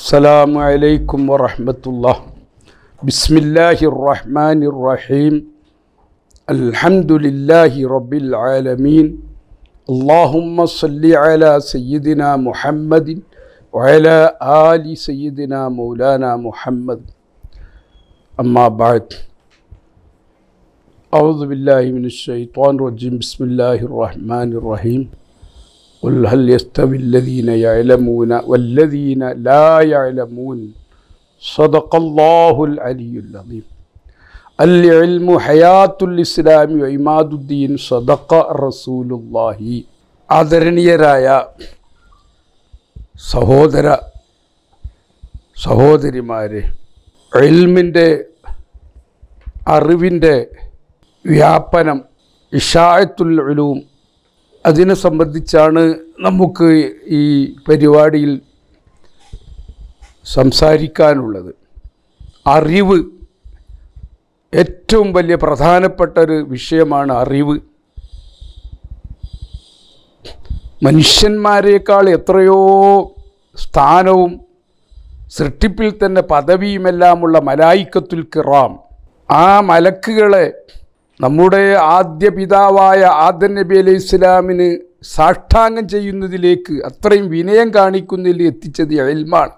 السلام عليكم ورحمة الله بسم الله الرحمن الرحيم الحمد لله رب العالمين اللهم صل على سيدنا محمد وعلى آل سيدنا مولانا محمد أما بعد أعوذ بالله من الشيطان الرجيم بسم الله الرحمن الرحيم قل هل يستوي الذين يعلمون والذين لا يعلمون صدق الله العلي العظيم العلم حياة الإسلام وعماد الدين صدق رسول الله ആദരണീയരായ സഹോദര സഹോദരിമാരെ എൽമിൻ്റെ അറിവിൻ്റെ വ്യാപനം ഇഷായത്തുൽ ഉലൂം അതിനെ സംബന്ധിച്ചാണ് നമുക്ക് ഈ പരിപാടിയിൽ സംസാരിക്കാനുള്ളത് അറിവ് ഏറ്റവും വലിയ പ്രധാനപ്പെട്ട ഒരു വിഷയമാണ് അറിവ് മനുഷ്യന്മാരെക്കാൾ എത്രയോ സ്ഥാനവും സൃഷ്ടിപ്പിൽ തന്നെ പദവിയുമെല്ലാമുള്ള മലായിക്കത്തുൽ കിറാം ആ മലക്കുകളെ നമ്മുടെ ആദ്യ പിതാവായ ആദൻ നബി അലൈഹി ഇസ്ലാമിന് സാഷ്ടാംഗം ചെയ്യുന്നതിലേക്ക് അത്രയും വിനയം കാണിക്കുന്നതിൽ എത്തിച്ചത് എൽമാണ്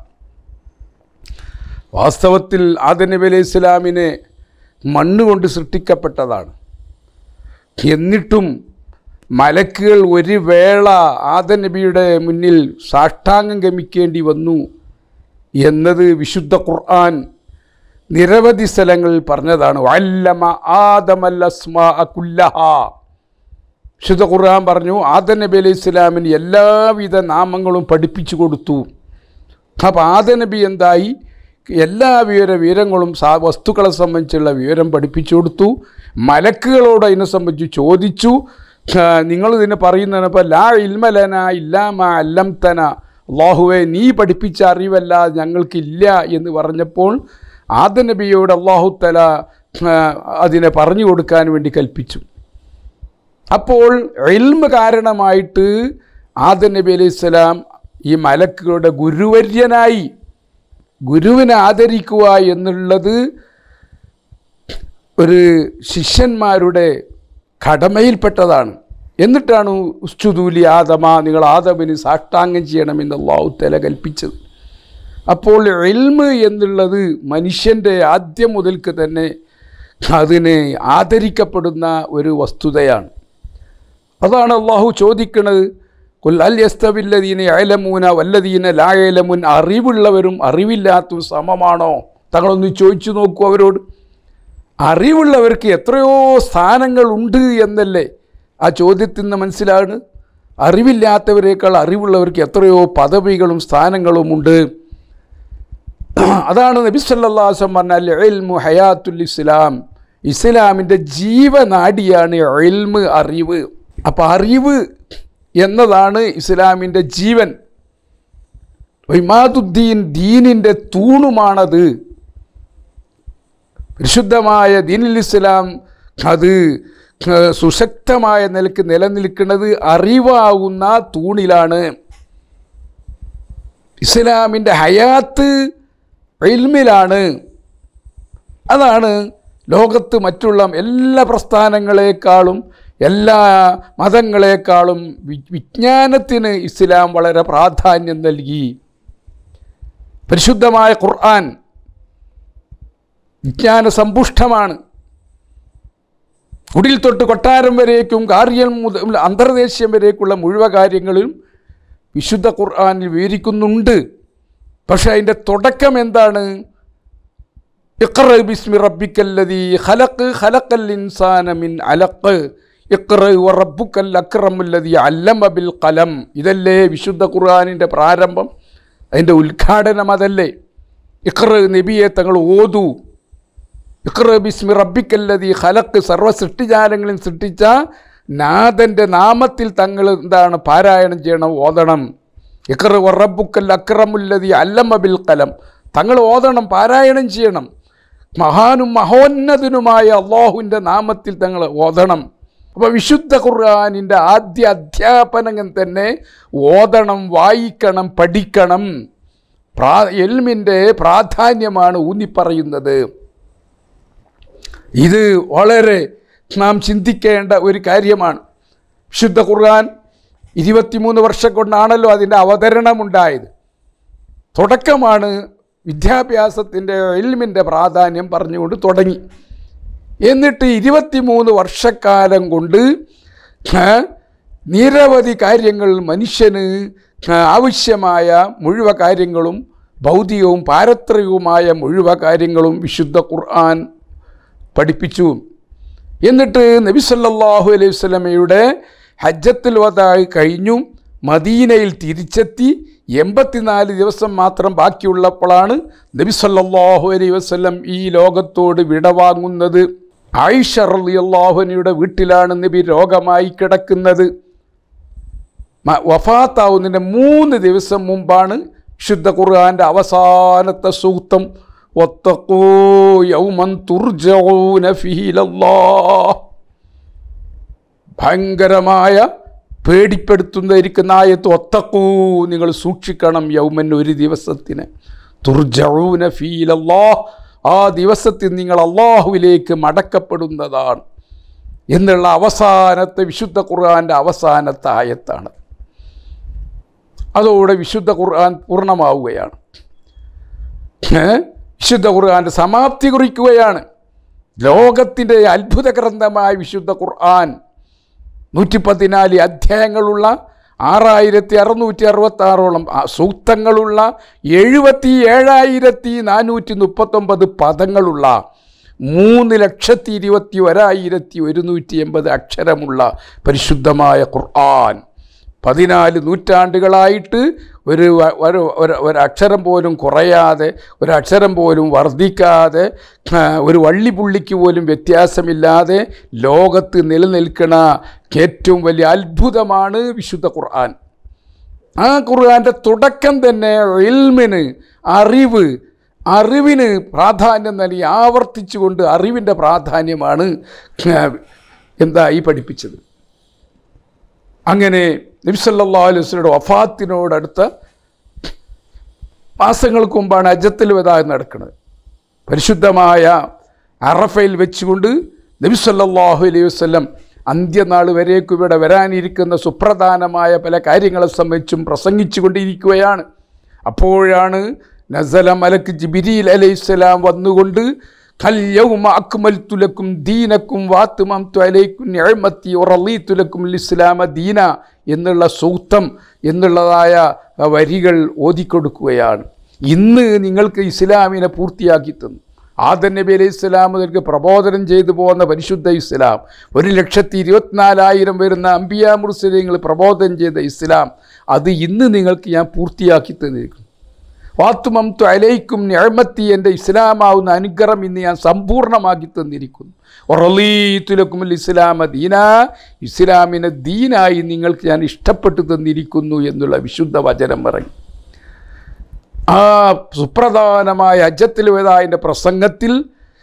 വാസ്തവത്തിൽ ആദൻ നബി അലൈഹി ഇസ്ലാമിനെ മണ്ണുകൊണ്ട് സൃഷ്ടിക്കപ്പെട്ടതാണ് എന്നിട്ടും മലക്കുകൾ ഒരു വേള ആദൻ നബിയുടെ മുന്നിൽ സാഷ്ടാംഗം ഗമിക്കേണ്ടി വന്നു എന്നത് വിശുദ്ധ ഖുർആൻ നിരവധി സ്ഥലങ്ങളിൽ പറഞ്ഞതാണ് വല്ലമ ആദമല്ലസ്മാ കുല്ലഹ വിശുദ്ധ ഖുർആൻ പറഞ്ഞു ആദൻ നബി അലൈഹി ഇസ്ലാമിന് എല്ലാവിധ നാമങ്ങളും പഠിപ്പിച്ചു കൊടുത്തു അപ്പോൾ ആദ നബി എന്തായി എല്ലാ വിവര വിവരങ്ങളും സാ വസ്തുക്കളെ സംബന്ധിച്ചുള്ള വിവരം പഠിപ്പിച്ചു കൊടുത്തു മലക്കുകളോട് അതിനെ സംബന്ധിച്ച് ചോദിച്ചു നിങ്ങൾ ഇതിനെ പറയുന്നതിനപ്പോൾ ലാ ഇൽമലന ഇല്ലാമ അല്ലം തന അള്ളാഹുവെ നീ പഠിപ്പിച്ച അറിവല്ല ഞങ്ങൾക്കില്ല എന്ന് പറഞ്ഞപ്പോൾ ആദ നബിയോട് അള്ളാഹുത്തല അതിനെ പറഞ്ഞു കൊടുക്കാൻ വേണ്ടി കൽപ്പിച്ചു അപ്പോൾ എൽമ കാരണമായിട്ട് ആദ നബി അലൈഹി സ്വലാം ഈ മലക്കുകളുടെ ഗുരുവര്യനായി ഗുരുവിനെ ആദരിക്കുക എന്നുള്ളത് ഒരു ശിഷ്യന്മാരുടെ കടമയിൽപ്പെട്ടതാണ് എന്നിട്ടാണ് ഉസ്തുദൂലി ആദമ നിങ്ങൾ ആദമിന് സാഷ്ടാംഗം ചെയ്യണമെന്ന് അള്ളാഹുത്തല കൽപ്പിച്ചത് അപ്പോൾ എൽമ് എന്നുള്ളത് മനുഷ്യൻ്റെ ആദ്യം മുതൽക്ക് തന്നെ അതിന് ആദരിക്കപ്പെടുന്ന ഒരു വസ്തുതയാണ് അതാണ് അള്ളാഹു ചോദിക്കുന്നത് കൊല്ലൽ യസ്തവില്ലദീന അയലമൂന വല്ലദീന ലായലമുൻ അറിവുള്ളവരും അറിവില്ലാത്തതും സമമാണോ തങ്ങളൊന്ന് ചോദിച്ചു നോക്കൂ അവരോട് അറിവുള്ളവർക്ക് എത്രയോ സ്ഥാനങ്ങളുണ്ട് എന്നല്ലേ ആ ചോദ്യത്തിൽ നിന്ന് മനസ്സിലാണ് അറിവില്ലാത്തവരേക്കാൾ അറിവുള്ളവർക്ക് എത്രയോ പദവികളും സ്ഥാനങ്ങളും ഉണ്ട് അതാണ് നബി സല്ലാസം പറഞ്ഞാൽ എൽമു ഹയാത്തുൽ ഇസ്ലാം ഇസ്ലാമിൻ്റെ ജീവനാഡിയാണ് എൽമ് അറിവ് അപ്പം അറിവ് എന്നതാണ് ഇസ്ലാമിൻ്റെ ജീവൻ ഇമാദുദ്ദീൻ ദീനിൻ്റെ തൂണുമാണത് പരിശുദ്ധമായ ദീനുൽ ഇസ്ലാം അത് സുശക്തമായ നിലക്ക് നിലനിൽക്കുന്നത് അറിവാകുന്ന തൂണിലാണ് ഇസ്ലാമിൻ്റെ ഹയാത്ത് ഇൽമിലാണ് അതാണ് ലോകത്ത് മറ്റുള്ള എല്ലാ പ്രസ്ഥാനങ്ങളെക്കാളും എല്ലാ മതങ്ങളെക്കാളും വിജ്ഞാനത്തിന് ഇസ്ലാം വളരെ പ്രാധാന്യം നൽകി പരിശുദ്ധമായ ഖുർആൻ വിജ്ഞാന സമ്പുഷ്ടമാണ് കുടിൽ തൊട്ട് കൊട്ടാരം വരേക്കും കാര്യം മുതൽ അന്തർദേശീയം വരേക്കുള്ള മുഴുവൻ കാര്യങ്ങളിലും വിശുദ്ധ ഖുർആനിൽ വിവരിക്കുന്നുണ്ട് പക്ഷേ അതിൻ്റെ തുടക്കം എന്താണ് ഇഖ്റ ബിസ്മി റബ്ബിക്കല്ലതി ഖലഖ് ഖലഖൽ ഇൻസാന മിൻ അലഖ് ഇഖ്റ റബ്ബുക്കൽ അക്രമുല്ലതി അല്ലമ ബിൽ കലം ഇതല്ലേ വിശുദ്ധ ഖുർആനിൻ്റെ പ്രാരംഭം അതിൻ്റെ ഉദ്ഘാടനം അതല്ലേ ഇഖ്റ നബിയെ തങ്ങൾ ഓതു ഇഖ്റ ബിസ്മി റബ്ബിക്കല്ലതി ഖലഖ് സർവ്വ സൃഷ്ടിജാലങ്ങളും സൃഷ്ടിച്ച നാഥൻ്റെ നാമത്തിൽ തങ്ങൾ എന്താണ് പാരായണം ചെയ്യണം ഓതണം ഇഖ്റ റബ്ബുക്കൽ അക്രമുല്ലതി അല്ലമ ബിൽ കലം തങ്ങൾ ഓതണം പാരായണം ചെയ്യണം മഹാനും മഹോന്നതനുമായ അള്ളാഹുവിൻ്റെ നാമത്തിൽ തങ്ങൾ ഓതണം അപ്പോൾ വിശുദ്ധ ഖുർആാനിൻ്റെ ആദ്യ അധ്യാപനം തന്നെ ഓതണം വായിക്കണം പഠിക്കണം പ്രാ എൽമിൻ്റെ പ്രാധാന്യമാണ് ഊന്നിപ്പറയുന്നത് ഇത് വളരെ നാം ചിന്തിക്കേണ്ട ഒരു കാര്യമാണ് വിശുദ്ധ ഖുർആൻ ഇരുപത്തിമൂന്ന് വർഷം കൊണ്ടാണല്ലോ അതിൻ്റെ അവതരണമുണ്ടായത് തുടക്കമാണ് വിദ്യാഭ്യാസത്തിൻ്റെ എൽമിൻ്റെ പ്രാധാന്യം പറഞ്ഞുകൊണ്ട് തുടങ്ങി എന്നിട്ട് ഇരുപത്തിമൂന്ന് വർഷക്കാലം കൊണ്ട് ആ, നിരവധി കാര്യങ്ങൾ മനുഷ്യന് ആ, ആവശ്യമായ മുഴുവ കാര്യങ്ങളും ഭൗതികവും പാരത്രികവുമായ മുഴുവ കാര്യങ്ങളും വിശുദ്ധ ഖുർആൻ പഠിപ്പിച്ചു എന്നിട്ട് നബി സല്ലല്ലാഹു അലൈഹി വസല്ലമയുടെ ഹജ്ജത്തുൽ വദായി കഴിഞ്ഞു മദീനയിൽ തിരിച്ചെത്തി എൺപത്തിനാല് ദിവസം മാത്രം ബാക്കിയുള്ളപ്പോഴാണ് നബി സല്ലല്ലാഹു അലൈഹി വസല്ലം ഈ ലോകത്തോട് വിടവാങ്ങുന്നത് ആയിഷ റളിയല്ലാഹുവിനയുടെ വീട്ടിലാണ് നബി രോഗമായി കിടക്കുന്നത് മ- വഫാത്താവുന്നതിൻ്റെ മൂന്ന് ദിവസം മുമ്പാണ് ശുദ്ധ ഖുർആൻ്റെ അവസാനത്തെ സൂക്തം ഒത്തക്കൂ യൗമൻ തുർജഊന ഫീഹി ഇലല്ലാഹ് ഭയങ്കരമായ പേടിപ്പെടുത്തുന്നതിരിക്കുന്ന ആയത്ത് ഒത്തക്കൂ നിങ്ങൾ സൂക്ഷിക്കണം യൗമൻ ഒരു ദിവസത്തിന് തുർജഊന ഫീലല്ലാ ആ ദിവസത്തിൽ നിങ്ങൾ അള്ളാഹുവിലേക്ക് മടക്കപ്പെടുന്നതാണ് എന്നുള്ള അവസാനത്തെ വിശുദ്ധ ഖുർആൻ്റെ അവസാനത്തെ ആയത്താണ് അതോടെ വിശുദ്ധ ഖുർആൻ പൂർണ്ണമാവുകയാണ് ഏ? വിശുദ്ധ ഖുർആൻ്റെ സമാപ്തി കുറിക്കുകയാണ് ലോകത്തിൻ്റെ അത്ഭുത ഗ്രന്ഥമായ വിശുദ്ധ ഖുർആൻ നൂറ്റി പതിനാല് അധ്യായങ്ങളുള്ള ആറായിരത്തി അറുന്നൂറ്റി അറുപത്തി ആറോളം സൂക്തങ്ങളുള്ള എഴുപത്തി ഏഴായിരത്തി നാനൂറ്റി മുപ്പത്തൊമ്പത് പദങ്ങളുള്ള മൂന്ന് ലക്ഷത്തി ഇരുപത്തി ഒരായിരത്തി ഒരുന്നൂറ്റി എൺപത് അക്ഷരമുള്ള പരിശുദ്ധമായ ഖുർആൻ പതിനാല് നൂറ്റാണ്ടുകളായിട്ട് ഒരു വ- ഒരു ഒരു ഒരക്ഷരം പോലും കുറയാതെ ഒരക്ഷരം പോലും വർദ്ധിക്കാതെ ആ, ഒരു വള്ളിപുള്ളിക്ക് പോലും വ്യത്യാസമില്ലാതെ ലോകത്ത് നിലനിൽക്കുന്ന ഏറ്റവും വലിയ അത്ഭുതമാണ് വിശുദ്ധ ഖുർആൻ ആ ഖുർആൻ്റെ തുടക്കം തന്നെ ഇൽമിന് അറിവ് അറിവിന് പ്രാധാന്യം നൽകി ആവർത്തിച്ചുകൊണ്ട് അറിവിൻ്റെ പ്രാധാന്യമാണ് ആ, എന്താ ഈ പഠിപ്പിച്ചത് അങ്ങനെ നബിസല്ലാ അലുസ്ലയുടെ വഫാത്തിനോടടുത്ത മാസങ്ങൾക്ക് മുമ്പാണ് അജത്തിൽ വതാ നടക്കുന്നത് പരിശുദ്ധമായ അറഫയിൽ വെച്ചുകൊണ്ട് നബി സല്ലല്ലാഹു അലൈഹി വസല്ലം അന്ത്യനാൾ വരേക്കും ഇവിടെ വരാനിരിക്കുന്ന സുപ്രധാനമായ പല കാര്യങ്ങളെ സംബന്ധിച്ചും പ്രസംഗിച്ചു കൊണ്ടിരിക്കുകയാണ് അപ്പോഴാണ് നസല മലക്ക് ജിബിരിൽ അലൈഹിസ്സലാം വന്നുകൊണ്ട് കല്യവും അക്മൽത്തുലക്കും ദീനക്കും വാത്തുമം ത്വലൈക്കും ഞഴമത്തി ഉറലീത്തുലക്കും ഇസ്ലാമ ദീന എന്നുള്ള സൂക്തം എന്നുള്ളതായ വരികൾ ഓതിക്കൊടുക്കുകയാണ് ഇന്ന് നിങ്ങൾക്ക് ഇസ്ലാമിനെ പൂർത്തിയാക്കി തന്നു ആദൻ നബി അലൈഹി സ്വലാം മുതൽക്ക് പ്രബോധനം ചെയ്തു പോകുന്ന പരിശുദ്ധ ഇസ്ലാം ഒരു ലക്ഷത്തി ഇരുപത്തിനാലായിരം വരുന്ന അമ്പിയ മുർസലിങ്ങൾ പ്രബോധനം ചെയ്ത ഇസ്ലാം അത് ഇന്ന് നിങ്ങൾക്ക് ഞാൻ പൂർത്തിയാക്കി തന്നിരിക്കുന്നു വാത്തുമം ത്വലൈക്കും ഞഴമത്തി എൻ്റെ ഇസ്ലാമാവുന്ന അനുഗ്രഹം ഇന്ന് ഞാൻ സമ്പൂർണ്ണമാക്കി തന്നിരിക്കുന്നു ഒറലീത്തുലക്കും ഇസ്ലാമ ദീന ഇസ്ലാമിനെ ദീനായി നിങ്ങൾക്ക് ഞാൻ ഇഷ്ടപ്പെട്ടു തന്നിരിക്കുന്നു എന്നുള്ള വിശുദ്ധ വചനം പറഞ്ഞു ആ സുപ്രധാനമായ ഹജ്ജത്തിൽ വേദായൻ്റെ പ്രസംഗത്തിൽ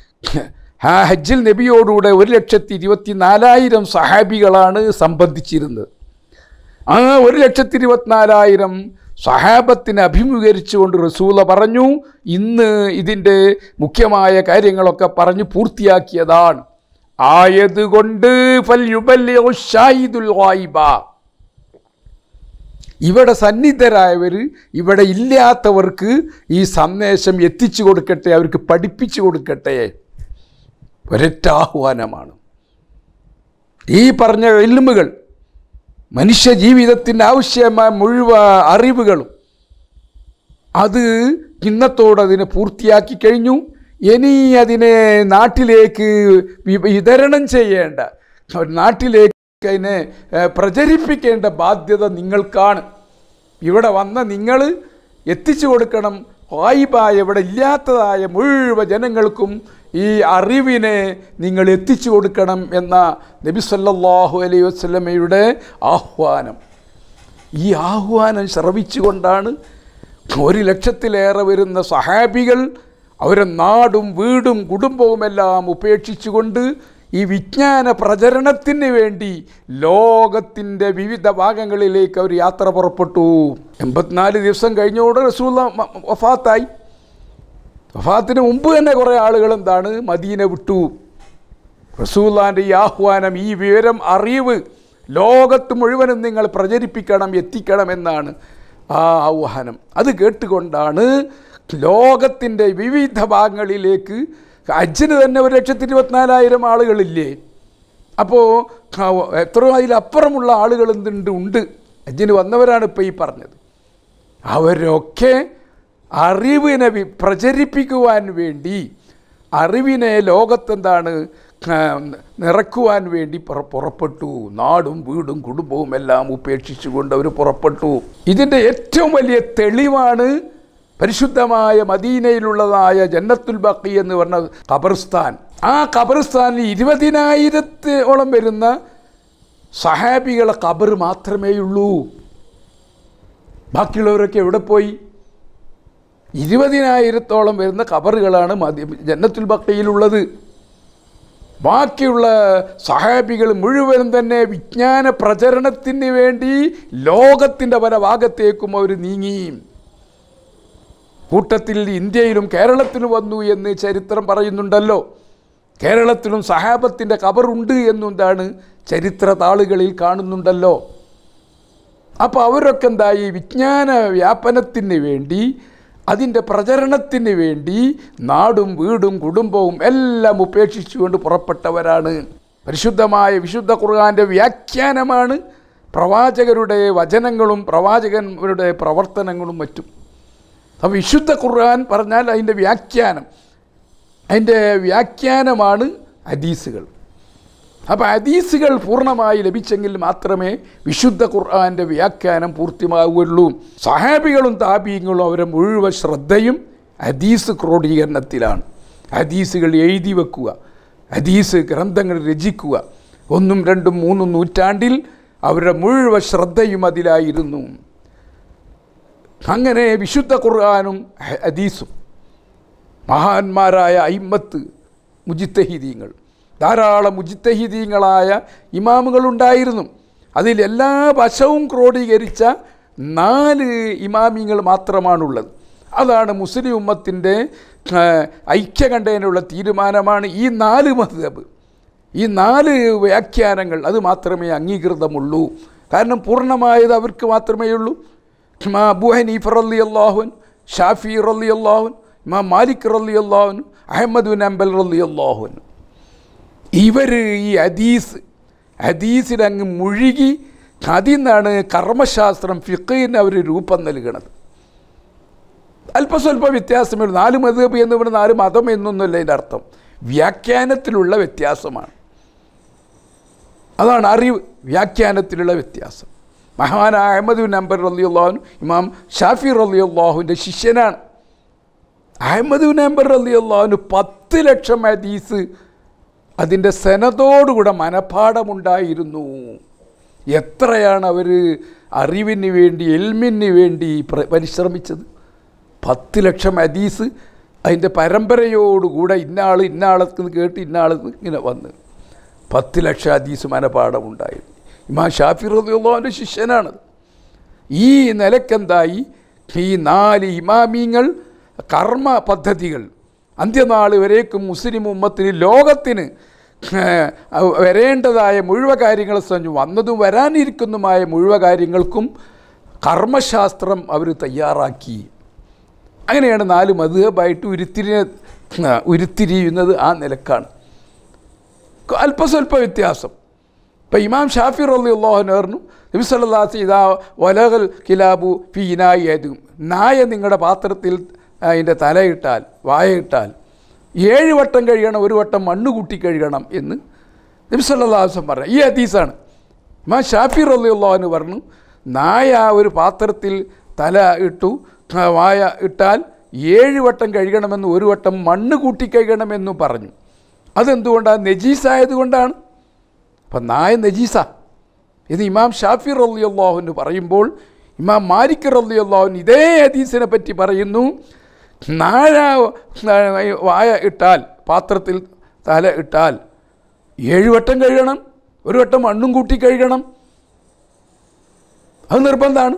ആ ഹജ്ജിൽ നബിയോടുകൂടെ ഒരു ലക്ഷത്തി ഇരുപത്തി നാലായിരം സഹാബികളാണ് സംബന്ധിച്ചിരുന്നത് ആ ഒരു ലക്ഷത്തി ഇരുപത്തിനാലായിരം സഹാബത്തിനെ അഭിമുഖീകരിച്ചുകൊണ്ട് റസൂല പറഞ്ഞു ഇന്ന് ഇതിൻ്റെ മുഖ്യമായ കാര്യങ്ങളൊക്കെ പറഞ്ഞു പൂർത്തിയാക്കിയതാണ് ആയതുകൊണ്ട് ഫൽ യുബല്ലിഗു ഷാഹിദുൽ ഗായിബ ഇവിടെ സന്നിധരായവർ ഇവിടെ ഇല്ലാത്തവർക്ക് ഈ സന്ദേശം എത്തിച്ചു കൊടുക്കട്ടെ അവർക്ക് പഠിപ്പിച്ചു കൊടുക്കട്ടെ ഒരൊറ്റ ആഹ്വാനമാണ് ഈ പറഞ്ഞ എല്ലുമുകൾ മനുഷ്യ ജീവിതത്തിന് ആവശ്യമായ മുഴുവൻ അറിവുകളും അത് ഇന്നത്തോടെ അതിനെ പൂർത്തിയാക്കി കഴിഞ്ഞു ഇനി അതിനെ നാട്ടിലേക്ക് വി- വിതരണം ചെയ്യേണ്ട ഒരു നാട്ടിലേക്ക് അതിനെ ഏഹ്, പ്രചരിപ്പിക്കേണ്ട ബാധ്യത നിങ്ങൾക്കാണ് ഇവിടെ വന്ന നിങ്ങൾ എത്തിച്ചു കൊടുക്കണം വായിപ്പായ ഇവിടെ ഇല്ലാത്തതായ മുഴുവൻ ജനങ്ങൾക്കും ഈ അറിവിനെ നിങ്ങൾ എത്തിച്ചു കൊടുക്കണം എന്ന നബി സല്ലല്ലാഹു അലൈഹി വസല്ലമയുടെ ആഹ്വാനം ഈ ആഹ്വാനം ശ്രവിച്ചുകൊണ്ടാണ് ഒരു ലക്ഷത്തിലേറെ വരുന്ന സഹാബികൾ അവരെ നാടും വീടും കുടുംബവുമെല്ലാം ഉപേക്ഷിച്ചുകൊണ്ട് ഈ വിജ്ഞാന പ്രചരണത്തിന് വേണ്ടി ലോകത്തിൻ്റെ വിവിധ ഭാഗങ്ങളിലേക്ക് അവർ യാത്ര പുറപ്പെട്ടു എൺപത്തിനാല് ദിവസം കഴിഞ്ഞോടെ റസൂല വഫാത്തായി വഫാത്തിന് മുമ്പ് തന്നെ കുറേ ആളുകൾ എന്താണ് മദീന വിട്ടു റസൂല്ലാൻ്റെ ഈ ആഹ്വാനം ഈ വിവരം അറിവ് ലോകത്ത് മുഴുവനും നിങ്ങൾ പ്രചരിപ്പിക്കണം എത്തിക്കണം എന്നാണ് ആ ആഹ്വാനം അത് കേട്ടുകൊണ്ടാണ് ലോകത്തിൻ്റെ വിവിധ ഭാഗങ്ങളിലേക്ക് അജ്ജിന് തന്നെ ഒരു ലക്ഷത്തി ഇരുപത്തിനാലായിരം ആളുകളില്ലേ അപ്പോൾ എത്രയോ അതിലപ്പുറമുള്ള ആളുകൾ എന്തുണ്ട് ഉണ്ട് അജ്ജിന് വന്നവരാണ് ഇപ്പോൾ ഈ പറഞ്ഞത് അവരൊക്കെ അറിവിനെ വി- പ്രചരിപ്പിക്കുവാൻ വേണ്ടി അറിവിനെ ലോകത്തെന്താണ് ആ, നിറക്കുവാൻ വേണ്ടി പുറ- പുറപ്പെട്ടു നാടും വീടും കുടുംബവും എല്ലാം ഉപേക്ഷിച്ചുകൊണ്ട് അവർ പുറപ്പെട്ടു ഇതിൻ്റെ ഏറ്റവും വലിയ തെളിവാണ് പരിശുദ്ധമായ മദീനയിലുള്ളതായ ജന്നത്തുൽ ബക്കി എന്ന് പറഞ്ഞ ഖബർസ്ഥാൻ ആ ഖബർസ്ഥാനിൽ ഇരുപതിനായിരത്തോളം വരുന്ന സഹാബികളെ ഖബർ മാത്രമേയുള്ളൂ ബാക്കിയുള്ളവരൊക്കെ എവിടെ പോയി ഇരുപതിനായിരത്തോളം വരുന്ന ഖബറുകളാണ് മദി ജന്നത്തുൽ ബക്കയിലുള്ളത് ബാക്കിയുള്ള സഹാബികൾ മുഴുവനും തന്നെ വിജ്ഞാന പ്രചരണത്തിന് വേണ്ടി ലോകത്തിൻ്റെ പല ഭാഗത്തേക്കും അവർ നീങ്ങി കൂട്ടത്തിൽ ഇന്ത്യയിലും കേരളത്തിലും വന്നു എന്ന് ചരിത്രം പറയുന്നുണ്ടല്ലോ കേരളത്തിലും സഹാബത്തിൻ്റെ കബറുണ്ട് എന്നെന്താണ് ചരിത്ര താളുകളിൽ കാണുന്നുണ്ടല്ലോ അപ്പോൾ അവരൊക്കെ എന്തായി വിജ്ഞാന വ്യാപനത്തിന് വേണ്ടി അതിൻ്റെ പ്രചരണത്തിന് വേണ്ടി നാടും വീടും കുടുംബവും എല്ലാം ഉപേക്ഷിച്ചുകൊണ്ട് പുറപ്പെട്ടവരാണ് പരിശുദ്ധമായ വിശുദ്ധ ഖുർആൻ്റെ വ്യാഖ്യാനമാണ് പ്രവാചകരുടെ വചനങ്ങളും പ്രവാചകന്മാരുടെ പ്രവർത്തനങ്ങളും മറ്റും അപ്പോൾ വിശുദ്ധ ഖുർആൻ പറഞ്ഞാൽ അതിൻ്റെ വ്യാഖ്യാനം അതിൻ്റെ വ്യാഖ്യാനമാണ് ഹദീസുകൾ അപ്പോൾ ഹദീസുകൾ പൂർണ്ണമായി ലഭിച്ചെങ്കിൽ മാത്രമേ വിശുദ്ധ ഖുർആൻ്റെ വ്യാഖ്യാനം പൂർത്തിയാവുകയുള്ളൂ സഹാബികളും താപീയങ്ങളും അവരെ മുഴുവൻ ശ്രദ്ധയും ഹദീസ് ക്രോഡീകരണത്തിലാണ് ഹദീസുകൾ എഴുതി വെക്കുക ഹദീസ് ഗ്രന്ഥങ്ങൾ രചിക്കുക ഒന്നും രണ്ടും മൂന്നും നൂറ്റാണ്ടിൽ അവരുടെ മുഴുവൻ ശ്രദ്ധയും അതിലായിരുന്നു അങ്ങനെ വിശുദ്ധ ഖുർആാനും ഹദീസും മഹാന്മാരായ അയിമ്മത്ത് മുജിത്തഹിദീങ്ങൾ ധാരാളം മുജിത്തഹിദീങ്ങളായ ഇമാമുകളുണ്ടായിരുന്നു അതിൽ എല്ലാ വശവും ക്രോഡീകരിച്ച നാല് ഇമാമിങ്ങൾ മാത്രമാണുള്ളത് അതാണ് മുസ്ലിം ഉമ്മത്തിൻ്റെ ഐക്യകണ്ഠേനുള്ള തീരുമാനമാണ് ഈ നാല് മധബ് ഈ നാല് വ്യാഖ്യാനങ്ങൾ അത് മാത്രമേ അംഗീകൃതമുള്ളൂ കാരണം പൂർണ്ണമായത് അവർക്ക് മാത്രമേ ഉള്ളൂ ഇമാം അബു ഹനീഫ് റല്ലി അള്ളാഹുൻ ഷാഫി റല്ലി അള്ളാഹുൻ ഇമാം മാലിക് റല്ലി അള്ളാഹുൻ അഹമ്മദ് ബിൻ അംബൽ റല്ലി അള്ളാഹുൻ ഇവർ ഈ ഹദീസ് ഹദീസിലങ്ങ് മുഴുകി അതിൽ നിന്നാണ് കർമ്മശാസ്ത്രം ഫിഖിന് അവർ രൂപം നൽകണത് അല്പസ്വല്പ വ്യത്യാസമേ ഉള്ളൂ നാല് മതബ് എന്ന് പറഞ്ഞാൽ നാല് മതം എന്നൊന്നുമല്ല അതിൻ്റെ അർത്ഥം വ്യാഖ്യാനത്തിലുള്ള വ്യത്യാസമാണ് അതാണ് അറിവ് വ്യാഖ്യാനത്തിലുള്ള വ്യത്യാസം മഹാനായ അഹമ്മദ് ബിൻ അംബർ റലി അള്ളാഹുൻ ഇമാം ഷാഫി റലി അള്ളാഹുവിൻ്റെ ശിഷ്യനാണ് അഹമ്മദ് ബിൻ അംബർ റലി അള്ളാഹുന് പത്ത് ലക്ഷം ഹദീസ് അതിൻ്റെ സെനതോടുകൂടെ മനഃപ്പാടമുണ്ടായിരുന്നു എത്രയാണ് അവർ അറിവിന് വേണ്ടി എൽമിന് വേണ്ടി പ്ര- പരിശ്രമിച്ചത് പത്ത് ലക്ഷം ഹദീസ് അതിൻ്റെ പരമ്പരയോടുകൂടെ ഇന്നാൾ ഇന്നാളത്ത് കേട്ട് ഇന്നാളത്ത് ഇങ്ങനെ വന്ന് പത്ത് ലക്ഷം ഹദീസ് മനഃപ്പാടമുണ്ടായിരുന്നു ഇമാം ഷാഫി റദിയുള്ളവൻ്റെ ശിഷ്യനാണത് ഈ നിലക്കെന്തായി ഈ നാല് ഇമാമിങ്ങൾ കർമ്മ പദ്ധതികൾ അന്ത്യനാൾ വരേക്കും മുസ്ലിം ഉമ്മത്തിന് ലോകത്തിന് ഏഹ്, വരേണ്ടതായ മുഴുവൻ കാര്യങ്ങളെ സംബന്ധിച്ച് വന്നതും വരാനിരിക്കുന്നതുമായ മുഴുവൻ കാര്യങ്ങൾക്കും കർമ്മശാസ്ത്രം അവർ തയ്യാറാക്കി അങ്ങനെയാണ് നാല് മധുഹബായിട്ട് ഉരുത്തിരിയ ഉരുത്തിരിയുന്നത് ആ നിലക്കാണ് അല്പസ്വല്പ വ്യത്യാസം ഇപ്പം ഇമാം ഷാഫി റലി അള്ളാഹുന് പറഞ്ഞു നബി സല്ലാസ് ഇതാ വലകൽ കിലാബു ഫി ഇനായി ഏതും നായ നിങ്ങളുടെ പാത്രത്തിൽ അതിൻ്റെ തലയിട്ടാൽ വായയിട്ടാൽ ഏഴ് വട്ടം കഴുകണം ഒരു വട്ടം മണ്ണ് കൂട്ടി കഴുകണം എന്ന് നബി സല്ലാസം പറഞ്ഞു ഈ ഹദീസാണ് ഇമാം ഷാഫി റലി അള്ളാഹുന് പറഞ്ഞു നായ ഒരു പാത്രത്തിൽ തല ഇട്ടു ആ, വായ ഇട്ടാൽ ഏഴ് വട്ടം കഴുകണമെന്ന് ഒരു വട്ടം മണ്ണ് കൂട്ടി കഴുകണമെന്നും പറഞ്ഞു അതെന്തുകൊണ്ടാണ് നജീസായതുകൊണ്ടാണ് അപ്പം നായ നജീസ ഇത് ഇമാം ഷാഫി റല്ലി അള്ളാഹുന് പറയുമ്പോൾ ഇമാം മാലിക് റല്ലി അള്ളാഹുൻ ഇതേ ഹദീസിനെ പറ്റി പറയുന്നു നാഴ വായ ഇട്ടാൽ പാത്രത്തിൽ തല ഇട്ടാൽ ഏഴ് വട്ടം കഴുകണം ഒരു വട്ടം മണ്ണും കൂട്ടി കഴുകണം അത് നിർബന്ധമാണ്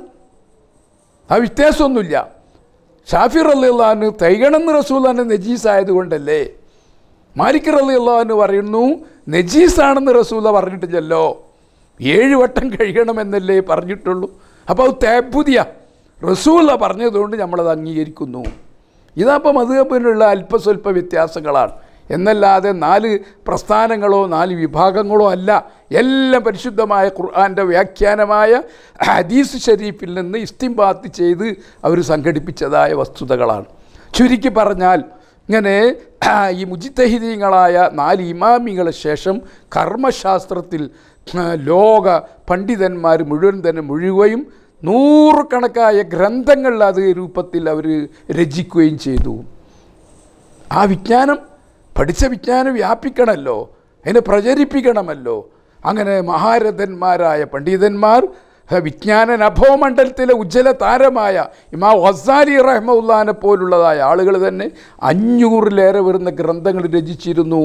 ആ വ്യത്യാസമൊന്നുമില്ല ഷാഫി റള്ളിള്ളഹാന് തൈകണമെന്ന് റസൂലാന് നജീസ് ആയതുകൊണ്ടല്ലേ മാലിക് റള്ളിള്ളഹാന് പറയുന്നു നജീസാണെന്ന് റസൂല പറഞ്ഞിട്ടില്ലല്ലോ ഏഴ് വട്ടം കഴിയണമെന്നല്ലേ പറഞ്ഞിട്ടുള്ളൂ അപ്പോൾ അത് തേപ്പുതിയ റസൂല പറഞ്ഞതുകൊണ്ട് നമ്മളത് അംഗീകരിക്കുന്നു ഇതപ്പം മധുഹബിനുള്ള അല്പസ്വല്പ വ്യത്യാസങ്ങളാണ് എന്നല്ലാതെ നാല് പ്രസ്ഥാനങ്ങളോ നാല് വിഭാഗങ്ങളോ അല്ല എല്ലാം പരിശുദ്ധമായ ഖുർആൻ്റെ വ്യാഖ്യാനമായ ഹദീസ് ഷരീഫിൽ നിന്ന് ഇസ്തിംബാത്ത് ചെയ്ത് അവർ സംഘടിപ്പിച്ചതായ വസ്തുതകളാണ് ചുരുക്കി പറഞ്ഞാൽ ഇങ്ങനെ ഈ മുജിത്തഹിദീങ്ങളായ നാല് ഇമാമികളെ ശേഷം കർമ്മശാസ്ത്രത്തിൽ ലോക പണ്ഡിതന്മാർ മുഴുവൻ തന്നെ മുഴുവയും നൂറുകണക്കായ ഗ്രന്ഥങ്ങൾ അത് രൂപത്തിൽ അവർ രചിക്കുകയും ചെയ്തു ആ വിജ്ഞാനം പഠിച്ച വിജ്ഞാനം വ്യാപിക്കണമല്ലോ അതിനെ പ്രചരിപ്പിക്കണമല്ലോ അങ്ങനെ മഹാരഥന്മാരായ പണ്ഡിതന്മാർ വിജ്ഞാന നഭോമണ്ഡലത്തിലെ ഉജ്ജ്വല താരമായ ഇമാ വസാരി റഹ്മുല്ലാനെ പോലുള്ളതായ ആളുകൾ തന്നെ അഞ്ഞൂറിലേറെ വരുന്ന ഗ്രന്ഥങ്ങൾ രചിച്ചിരുന്നു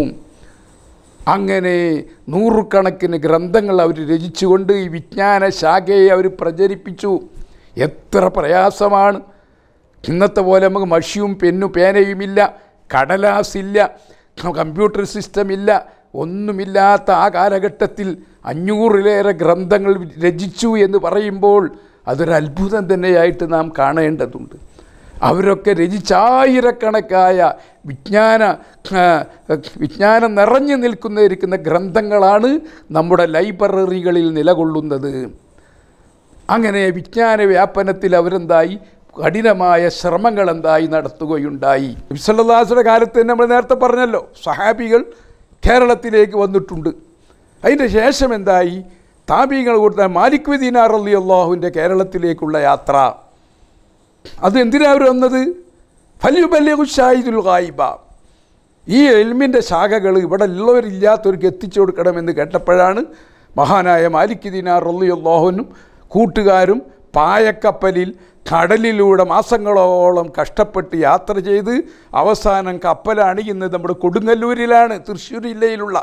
അങ്ങനെ നൂറുകണക്കിന് ഗ്രന്ഥങ്ങൾ അവർ രചിച്ചുകൊണ്ട് ഈ വിജ്ഞാന ശാഖയെ അവർ പ്രചരിപ്പിച്ചു എത്ര പ്രയാസമാണ് ഇന്നത്തെ പോലെ നമുക്ക് മഷിയും പെന്നും പേനയുമില്ല കടലാസില്ല കമ്പ്യൂട്ടർ സിസ്റ്റം ഇല്ല ഒന്നുമില്ലാത്ത ആ കാലഘട്ടത്തിൽ അഞ്ഞൂറിലേറെ ഗ്രന്ഥങ്ങൾ രചിച്ചു എന്ന് പറയുമ്പോൾ അതൊരു അത്ഭുതം തന്നെയായിട്ട് നാം കാണേണ്ടതുണ്ട് അവരൊക്കെ രചിച്ചായിരക്കണക്കായ വിജ്ഞാന വിജ്ഞാനം നിറഞ്ഞു നിൽക്കുന്ന ഗ്രന്ഥങ്ങളാണ് നമ്മുടെ ലൈബ്രറികളിൽ നിലകൊള്ളുന്നത് അങ്ങനെ വിജ്ഞാന വ്യാപനത്തിൽ അവരെന്തായി കഠിനമായ ശ്രമങ്ങൾ എന്തായി നടത്തുകയുണ്ടായി വിസല്ലാസുടെ കാലത്ത് തന്നെ നമ്മൾ നേരത്തെ പറഞ്ഞല്ലോ സഹാബികൾ കേരളത്തിലേക്ക് വന്നിട്ടുണ്ട് അതിൻ്റെ ശേഷം എന്തായി താബീങ്ങൾ കൊടുത്ത മാലിക് ദീനാർ അലി അള്ളാഹുവിൻ്റെ കേരളത്തിലേക്കുള്ള യാത്ര അത് എന്തിനാ അവർ വന്നത് ഫല്യുബല്യുഷാഹിദുൽ ഗായിബ ഈ എൽമിൻ്റെ ശാഖകൾ ഇവിടെ ഉള്ളവരില്ലാത്തവർക്ക് എത്തിച്ചു കൊടുക്കണമെന്ന് കേട്ടപ്പോഴാണ് മഹാനായ മാലിക് ദീനാർ അലി അള്ളാഹുവിനും കൂട്ടുകാരും പായക്കപ്പലിൽ കടലിലൂടെ മാസങ്ങളോളം കഷ്ടപ്പെട്ട് യാത്ര ചെയ്ത് അവസാനം കപ്പലാണ് ഇന്ന് നമ്മുടെ കൊടുങ്ങല്ലൂരിലാണ് തൃശ്ശൂർ ജില്ലയിലുള്ള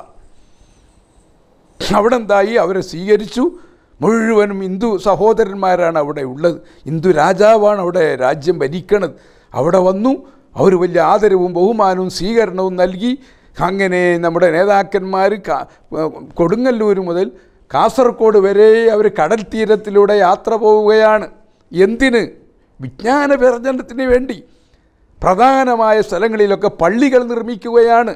അവിടെ എന്തായി അവരെ സ്വീകരിച്ചു മുഴുവനും ഹിന്ദു സഹോദരന്മാരാണ് അവിടെ ഉള്ളത് ഹിന്ദു രാജാവാണ് അവിടെ രാജ്യം ഭരിക്കണത് അവിടെ വന്നു അവർ വലിയ ആദരവും ബഹുമാനവും സ്വീകരണവും നൽകി അങ്ങനെ നമ്മുടെ നേതാക്കന്മാർ കൊടുങ്ങല്ലൂർ മുതൽ കാസർഗോഡ് വരെ അവർ കടൽ തീരത്തിലൂടെ യാത്ര പോവുകയാണ് എന്തിന് വിജ്ഞാന പ്രചരണത്തിന് വേണ്ടി പ്രധാനമായ സ്ഥലങ്ങളിലൊക്കെ പള്ളികൾ നിർമ്മിക്കുകയാണ്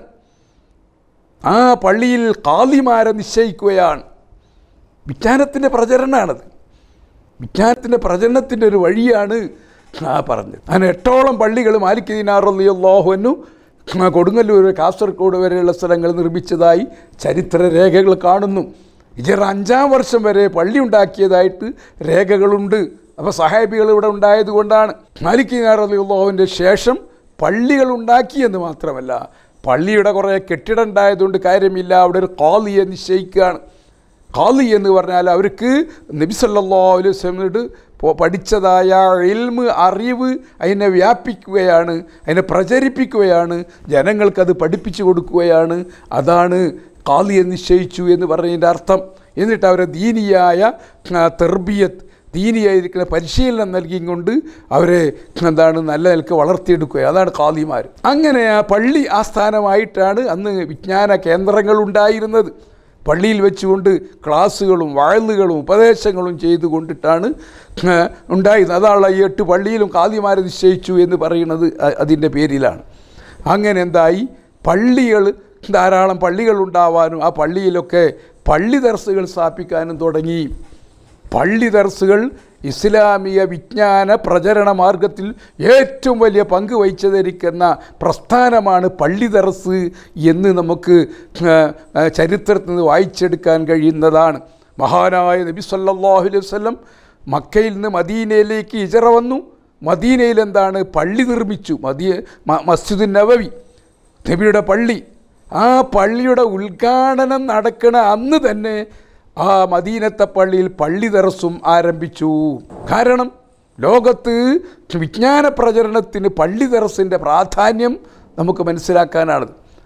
ആ പള്ളിയിൽ കാലിമാരെ നിശ്ചയിക്കുകയാണ് വിജ്ഞാനത്തിൻ്റെ പ്രചരണമാണത് വിജ്ഞാനത്തിൻ്റെ പ്രചരണത്തിൻ്റെ ഒരു വഴിയാണ് ആ പറഞ്ഞത് അങ്ങനെ എട്ടോളം പള്ളികൾ മാലിക് ദീനാറുള്ളാഹുവിനു കൊടുങ്ങല്ലൂർ കാസർഗോഡ് വരെയുള്ള സ്ഥലങ്ങൾ നിർമ്മിച്ചതായി ചരിത്ര രേഖകൾ കാണുന്നു ഇജർ അഞ്ചാം വർഷം വരെ പള്ളി ഉണ്ടാക്കിയതായിട്ട് രേഖകളുണ്ട് അപ്പോൾ സഹാബികൾ ഇവിടെ ഉണ്ടായതുകൊണ്ടാണ് മാലിക് ദീനാറുള്ളാഹുവിൻ്റെ ശേഷം പള്ളികൾ ഉണ്ടാക്കിയെന്ന് മാത്രമല്ല പള്ളിയുടെ കുറേ കെട്ടിടം ഉണ്ടായതുകൊണ്ട് കാര്യമില്ല അവിടെ ഒരു കാളിയെ നിശ്ചയിക്കുകയാണ് കാളി എന്ന് പറഞ്ഞാൽ അവർക്ക് നബിസല്ലാ അലൈവലോട് പഠിച്ചതായ എൽമ് അറിവ് അതിനെ വ്യാപിക്കുകയാണ് അതിനെ പ്രചരിപ്പിക്കുകയാണ് ജനങ്ങൾക്കത് പഠിപ്പിച്ചു കൊടുക്കുകയാണ് അതാണ് കാളിയെ നിശ്ചയിച്ചു എന്ന് പറഞ്ഞതിൻ്റെ അർത്ഥം എന്നിട്ട് അവരെ ദീനിയായ തെർബിയത്ത് ദീനിയായിരിക്കുന്ന പരിശീലനം നൽകിയും അവരെ എന്താണ് നല്ല നിലക്ക് വളർത്തിയെടുക്കുക അതാണ് കാളിമാർ അങ്ങനെ ആ പള്ളി ആസ്ഥാനമായിട്ടാണ് അന്ന് വിജ്ഞാന കേന്ദ്രങ്ങൾ ഉണ്ടായിരുന്നത് പള്ളിയിൽ വെച്ചുകൊണ്ട് ക്ലാസ്സുകളും വാഴലുകളും ഉപദേശങ്ങളും ചെയ്തുകൊണ്ടിട്ടാണ് ഉണ്ടായിരുന്നത് അതാണ് ഈ എട്ട് പള്ളിയിലും കാതിമാരെ നിശ്ചയിച്ചു എന്ന് പറയുന്നത് അതിൻ്റെ പേരിലാണ് അങ്ങനെ എന്തായി പള്ളികൾ ധാരാളം പള്ളികൾ ഉണ്ടാവാനും ആ പള്ളിയിലൊക്കെ പള്ളി ദർസുകൾ സ്ഥാപിക്കാനും തുടങ്ങി പള്ളി ദർസുകൾ ഇസ്ലാമിക വിജ്ഞാന പ്രചരണ മാർഗത്തിൽ ഏറ്റവും വലിയ പങ്ക് വഹിച്ചതിരിക്കുന്ന പ്രസ്ഥാനമാണ് പള്ളി ദർസ് എന്ന് നമുക്ക് ചരിത്രത്തിൽ നിന്ന് വായിച്ചെടുക്കാൻ കഴിയുന്നതാണ് മഹാനായ നബി സല്ലാഹു അലൈഹി വല്ലം മക്കയിൽ നിന്ന് മദീനയിലേക്ക് ഇജറ വന്നു മദീനയിൽ എന്താണ് പള്ളി നിർമ്മിച്ചു മദീ മസ്ജിദ് നബവി നബിയുടെ പള്ളി ആ പള്ളിയുടെ ഉദ്ഘാടനം നടക്കണ അന്ന് തന്നെ ആ മദീനത്തെ പള്ളിയിൽ പള്ളി ദറസും ആരംഭിച്ചു കാരണം ലോകത്ത് വിജ്ഞാന പ്രചരണത്തിന് പള്ളി ദറസിൻ്റെ പ്രാധാന്യം നമുക്ക് മനസ്സിലാക്കാനാണ്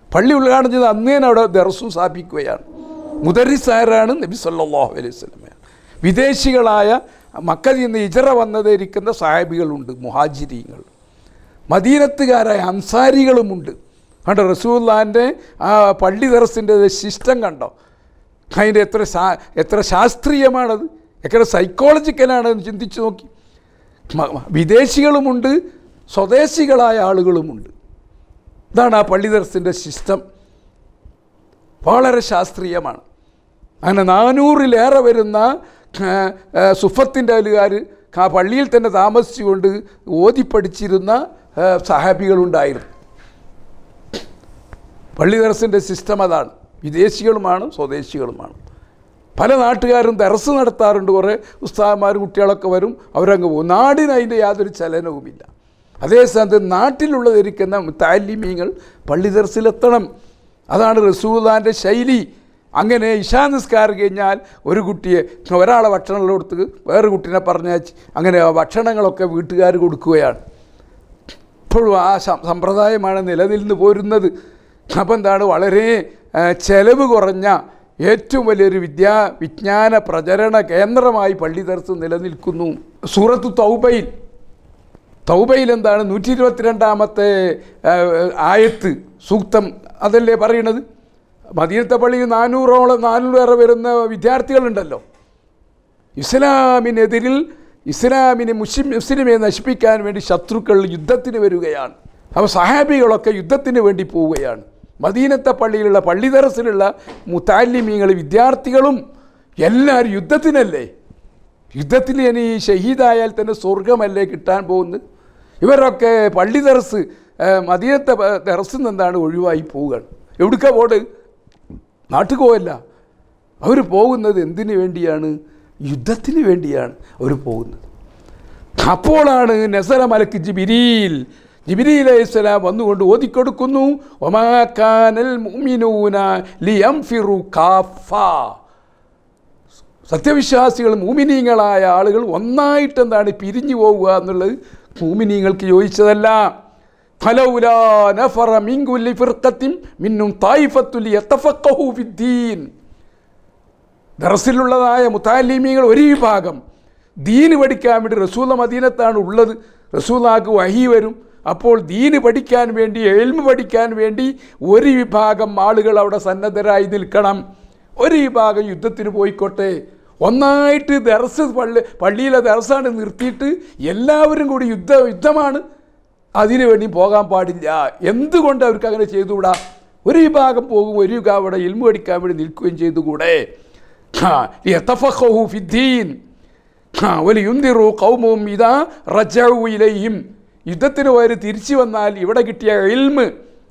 പള്ളി ഉദ്ഘാടനം ചെയ്ത് അന്നേ അവിടെ ദർസും സ്ഥാപിക്കുകയാണ് മുദരിസാരാണ് നബി സല്ലല്ലാഹു അലൈഹി വസല്ലമ വിദേശികളായ മക്കയിൽ നിന്ന് ഇജറ വന്നതിരിക്കുന്ന സാഹിബികളുണ്ട് മുഹാജിരീങ്ങൾ മദീനത്തുകാരായ അൻസാരികളുമുണ്ട് കണ്ടോ റസൂല്ലാൻ്റെ ആ പള്ളി ദർസിൻ്റെ സിസ്റ്റം കണ്ടോ അതിൻ്റെ എത്ര ശാ എത്ര ശാസ്ത്രീയമാണത് എത്ര സൈക്കോളജിക്കലാണെന്ന് ചിന്തിച്ച് നോക്കി മ- മ- വിദേശികളുമുണ്ട് സ്വദേശികളായ ആളുകളുമുണ്ട് ഇതാണ് ആ പള്ളി ദർസിൻ്റെ സിസ്റ്റം വളരെ ശാസ്ത്രീയമാണ് അങ്ങനെ നാനൂറിലേറെ വരുന്ന ആ, ആ, സുഫത്തിൻ്റെ അലുകാർ ആ പള്ളിയിൽ തന്നെ താമസിച്ചുകൊണ്ട് ഓതിപ്പടിച്ചിരുന്ന ആ, സഹാബികളുണ്ടായിരുന്നു പള്ളി ദർസിൻ്റെ സിസ്റ്റം അതാണ് വിദേശികളുമാണ് സ്വദേശികളുമാണ് പല നാട്ടുകാരും ദർസ് നടത്താറുണ്ട് കുറേ ഉസ്താദന്മാരും കുട്ടികളൊക്കെ വരും അവരങ്ങ് പോകും നാടിന് അതിൻ്റെ യാതൊരു ചലനവുമില്ല അതേ സ്ഥാനത്ത് നാട്ടിലുള്ളതിരിക്കുന്ന താലിമീങ്ങൾ പള്ളി ദർസിലെത്തണം അതാണ് റസൂദാൻ്റെ ശൈലി അങ്ങനെ ഇഷാ നിസ്കാരം കഴിഞ്ഞാൽ ഒരു കുട്ടിയെ ഒരാളെ ഭക്ഷണം കൊടുത്ത് വേറെ കുട്ടീനെ പറഞ്ഞയച്ച് അങ്ങനെ ആ ഭക്ഷണങ്ങളൊക്കെ വീട്ടുകാർ കൊടുക്കുകയാണ് ഇപ്പോഴും ആ സം- സമ്പ്രദായമാണ് നിലനിന്ന് പോരുന്നത് അപ്പം എന്താണ് വളരെ ആ, ചെലവ് കുറഞ്ഞ ഏറ്റവും വലിയൊരു വിദ്യാ വിജ്ഞാന പ്രചരണ കേന്ദ്രമായി പള്ളി ദർസ് നിലനിൽക്കുന്നു സൂറത്ത് തൗബയിൽ തൗബയിൽ എന്താണ് നൂറ്റി ഇരുപത്തിരണ്ടാമത്തെ ആ, ആയത്ത് സൂക്തം അതല്ലേ പറയണത് മദീനത്തെ പള്ളിയിൽ നാനൂറോളം നാനൂറേറെ വരുന്ന വിദ്യാർത്ഥികളുണ്ടല്ലോ ഇസ്ലാമിനെതിരിൽ ഇസ്ലാമിനെ മുസ്ലിം മുസ്ലിമെ നശിപ്പിക്കാൻ വേണ്ടി ശത്രുക്കൾ യുദ്ധത്തിന് വരികയാണ് അപ്പോൾ സഹാബികളൊക്കെ യുദ്ധത്തിന് വേണ്ടി പോവുകയാണ് മദീനത്തെ പള്ളിയിലുള്ള പള്ളി ദറസിലുള്ള മുത്താലിമീങ്ങൾ വിദ്യാർത്ഥികളും എല്ലാവരും യുദ്ധത്തിനല്ലേ യുദ്ധത്തിൽ ഇനി ഷഹീദായാൽ തന്നെ സ്വർഗമല്ലേ കിട്ടാൻ പോകുന്നത് ഇവരൊക്കെ പള്ളി ദറസ് മദീനത്തെ ദറസിൽ നിന്നാണ് ഒഴിവായി പോവുകയാണ് എവിടുക്ക പോട് നാട്ടിൽ പോവല്ല അവർ പോകുന്നത് എന്തിനു വേണ്ടിയാണ് യുദ്ധത്തിന് വേണ്ടിയാണ് അവർ പോകുന്നത് അപ്പോഴാണ് നസറ മലക്ക് ജിബിരിയിൽ ജിബിരിയിൽ അലൈഹിസ്സലാം വന്നുകൊണ്ട് ഓതിക്കൊടുക്കുന്നു ഒമാക്കാനൽ മുഅ്മിനൂന ലിയംഫിറു കാഫ സത്യവിശ്വാസികൾ മൂമിനീങ്ങളായ ആളുകൾ ഒന്നായിട്ട് എന്താണ് പിരിഞ്ഞു പോവുക എന്നുള്ളത് മൂമിനീങ്ങൾക്ക് യോജിച്ചതല്ല ഫലൗലാ നഫറ മിൻ കുല്ലി ഫിർഖത്തിൻ മിന്നും തായിഫത്തുൽ യതഫഖഹു ഫിദ്ദീൻ ദറസിലുള്ളതായ മുത്താലിമീങ്ങൾ ഒരു വിഭാഗം ദീന് പഠിക്കാൻ വേണ്ടി റസൂല മദീനത്താണ് ഉള്ളത് റസൂലാക്ക് വഹി വരും അപ്പോൾ ദീന് പഠിക്കാൻ വേണ്ടി എൽമ് പഠിക്കാൻ വേണ്ടി ഒരു വിഭാഗം ആളുകൾ അവിടെ സന്നദ്ധരായി നിൽക്കണം ഒരു വിഭാഗം യുദ്ധത്തിന് പോയിക്കോട്ടെ ഒന്നായിട്ട് ദർസ് പള്ളി പള്ളിയിലെ ദർസാണ് നിർത്തിയിട്ട് എല്ലാവരും കൂടി യുദ്ധ യുദ്ധമാണ് അതിനു വേണ്ടി പോകാൻ പാടില്ല എന്തുകൊണ്ട് അവർക്ക് അങ്ങനെ ചെയ്തുകൂടാ ഒരു വിഭാഗം പോകും ഒരു വിഭാഗം അവിടെ ഇൽമു പഠിക്കാൻ വേണ്ടി നിൽക്കുകയും ചെയ്തുകൂടെ ഹാ, ലിയതഫഖഹു ഫിദ്ദീൻ. ഹാ, വലിയുന്ദിറു ഖൗമുഹും ഇദാ റജഉ ഇലൈഹിം. യുദ്ധത്തിന് പോയവർ തിരിച്ചു വന്നാൽ ഇവിടെ കിട്ടിയ ഇൽമ്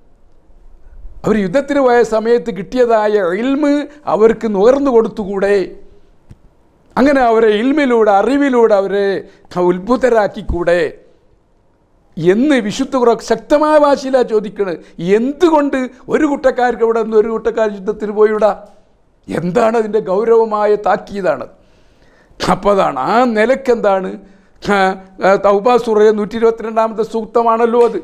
അവർ യുദ്ധത്തിന് പോയ സമയത്ത് കിട്ടിയതായ ഇൽമ് അവർക്ക് നുകർന്നു കൊടുത്തുകൂടെ അങ്ങനെ അവരെ ഇൽമിലൂടെ അറിവിലൂടെ അവരെ ഉത്ഭുതരാക്കിക്കൂടെ എന്ന് വിശുദ്ധ കുറ ശക്തമായ ഭാഷയിലാണ് ചോദിക്കുന്നത് എന്തുകൊണ്ട് ഒരു കുട്ടക്കാർക്ക് ഇവിടെ നിന്ന് ഒരു കുട്ടക്കാർ യുദ്ധത്തിന് പോയിവിടാ എന്താണ് അതിൻ്റെ ഗൗരവമായ താക്കീതാണ് അപ്പോൾ അതാണ് ആ നിലക്കെന്താണ് തൗബാസുറയ നൂറ്റി ഇരുപത്തിരണ്ടാമത്തെ സൂക്തമാണല്ലോ അത്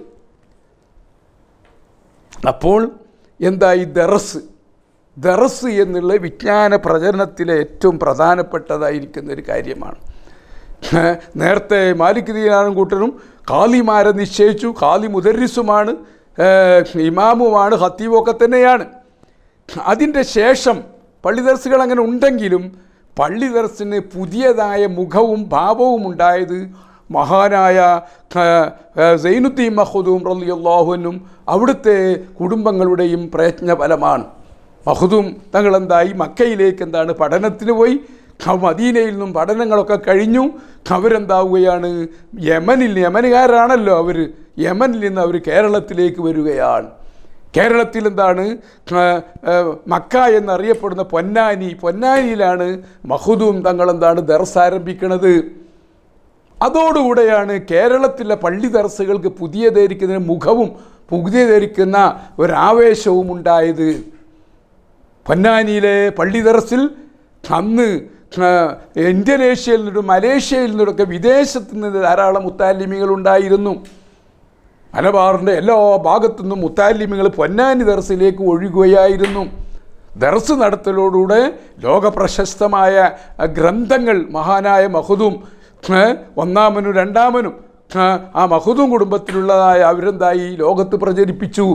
അപ്പോൾ എന്താ ഈ ദറസ് ദറസ് എന്നുള്ള വിജ്ഞാന പ്രചരണത്തിലെ ഏറ്റവും പ്രധാനപ്പെട്ടതായിരിക്കുന്ന ഒരു കാര്യമാണ് ഏഹ് നേരത്തെ മാലിക് ദീനാനും കൂട്ടരും കാലിമാരെ നിശ്ചയിച്ചു കാലി മുദരിസുമാണ് ഏഹ് ഇമാമുമാണ് ഹത്തീബൊക്കെ തന്നെയാണ് അതിൻ്റെ ശേഷം പള്ളി ദർസുകൾ അങ്ങനെ ഉണ്ടെങ്കിലും പള്ളി ദർസിന് പുതിയതായ മുഖവും ഭാവവും ഉണ്ടായത് മഹാനായ ഏഹ്, ഏഹ്, സൈനുദ്ദീൻ മഹദൂം റലിയുള്ളാഹുനും അവിടുത്തെ കുടുംബങ്ങളുടെയും പ്രയത്ന ഫലമാണ് മഹദൂം തങ്ങളെന്തായി മക്കയിലേക്ക് എന്താണ് പഠനത്തിന് പോയി ഖ- മദീനയിൽ നിന്നും പഠനങ്ങളൊക്കെ കഴിഞ്ഞു അവരെന്താവുകയാണ് യമനിൽ യമനുകാരാണല്ലോ അവർ യമനിൽ നിന്ന് അവർ കേരളത്തിലേക്ക് വരികയാണ് കേരളത്തിൽ എന്താണ് ആ, ആ, മക്ക എന്നറിയപ്പെടുന്ന പൊന്നാനി പൊന്നാനിയിലാണ് മഹുദൂം തങ്ങളെന്താണ് ദർസ് ആരംഭിക്കുന്നത് അതോടുകൂടെയാണ് കേരളത്തിലെ പള്ളി ദർസുകൾക്ക് പുതിയ ധരിക്കുന്നതിന് മുഖവും പുതിയ ധരിക്കുന്ന ഒരാവേശവും ഉണ്ടായത് പൊന്നാനിയിലെ പള്ളി ദർസിൽ അന്ന് ആ, ഇന്തോനേഷ്യയിൽ നിന്നും മലേഷ്യയിൽ നിന്നൊക്കെ വിദേശത്ത് നിന്ന് ധാരാളം മുത്താലിമികൾ ഉണ്ടായിരുന്നു മലബാറിൻ്റെ എല്ലാ ഭാഗത്തു നിന്നും മുത്താലിമികൾ പൊന്നാനി ദർസിലേക്ക് ഒഴുകുകയായിരുന്നു ദർസ് നടത്തലോടുകൂടെ ലോകപ്രശസ്തമായ അഹ്, ഗ്രന്ഥങ്ങൾ മഹാനായ മഹുദും ഏഹ്, ഒന്നാമനും രണ്ടാമനും ഏഹ്, ആ മഹുദും കുടുംബത്തിലുള്ളതായ അവരെന്തായി ലോകത്ത് പ്രചരിപ്പിച്ചു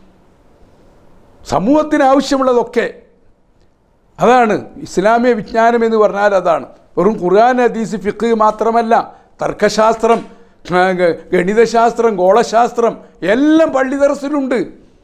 സമൂഹത്തിന് ആവശ്യമുള്ളതൊക്കെ അതാണ് ഇസ്ലാമിക വിജ്ഞാനം എന്ന് പറഞ്ഞാൽ അതാണ് വെറും ഖുർആൻ ഹദീസ് ഫിഖ് മാത്രമല്ല തർക്കശാസ്ത്രം ആ, ഗ- ഗണിതശാസ്ത്രം ഗോളശാസ്ത്രം എല്ലാം പള്ളി ദർസിലുണ്ട്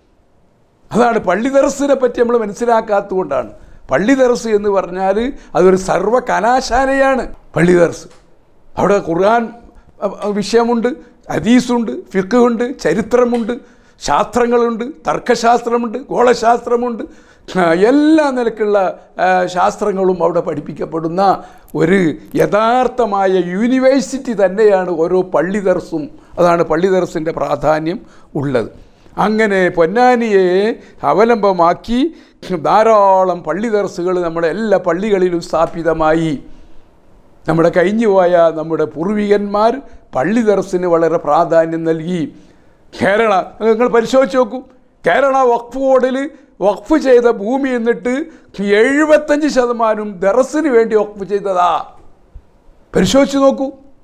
അതാണ് പള്ളി ദർസിനെ പറ്റി നമ്മൾ മനസ്സിലാക്കാത്തതുകൊണ്ടാണ് പള്ളി ദർസ് എന്ന് പറഞ്ഞാൽ അതൊരു സർവ്വ കലാശാലയാണ് പള്ളി ദർസ് അവിടെ ഖുർആൻ അ, അ, വിഷയമുണ്ട് ഹദീസുണ്ട് ഫിഖുണ്ട് ചരിത്രമുണ്ട് ശാസ്ത്രങ്ങളുണ്ട് തർക്കശാസ്ത്രമുണ്ട് ഗോളശാസ്ത്രമുണ്ട് ആ, എല്ലാ നിലക്കുള്ള ആ, ശാസ്ത്രങ്ങളും അവിടെ പഠിപ്പിക്കപ്പെടുന്ന ഒരു യഥാർത്ഥമായ യൂണിവേഴ്സിറ്റി തന്നെയാണ് ഓരോ പള്ളി ദർസും അതാണ് പള്ളി ദർസിൻ്റെ പ്രാധാന്യം ഉള്ളത് അങ്ങനെ പൊന്നാനിയെ അവലംബമാക്കി ധാരാളം പള്ളി ദർസുകൾ നമ്മുടെ എല്ലാ പള്ളികളിലും സ്ഥാപിതമായി നമ്മുടെ കഴിഞ്ഞുപോയ നമ്മുടെ പൂർവികന്മാർ പള്ളി ദർസിന് വളരെ പ്രാധാന്യം നൽകി കേരള നിങ്ങൾ പരിശോധിച്ച് നോക്കൂ കേരള വഖഫ് ബോർഡിൽ വഖഫ് ചെയ്ത ഭൂമി എന്നിട്ട് എഴുപത്തഞ്ച് ശതമാനം ദർസിന് വേണ്ടി വഖഫ് ചെയ്തതാ പരിശോധിച്ച് നോക്കൂ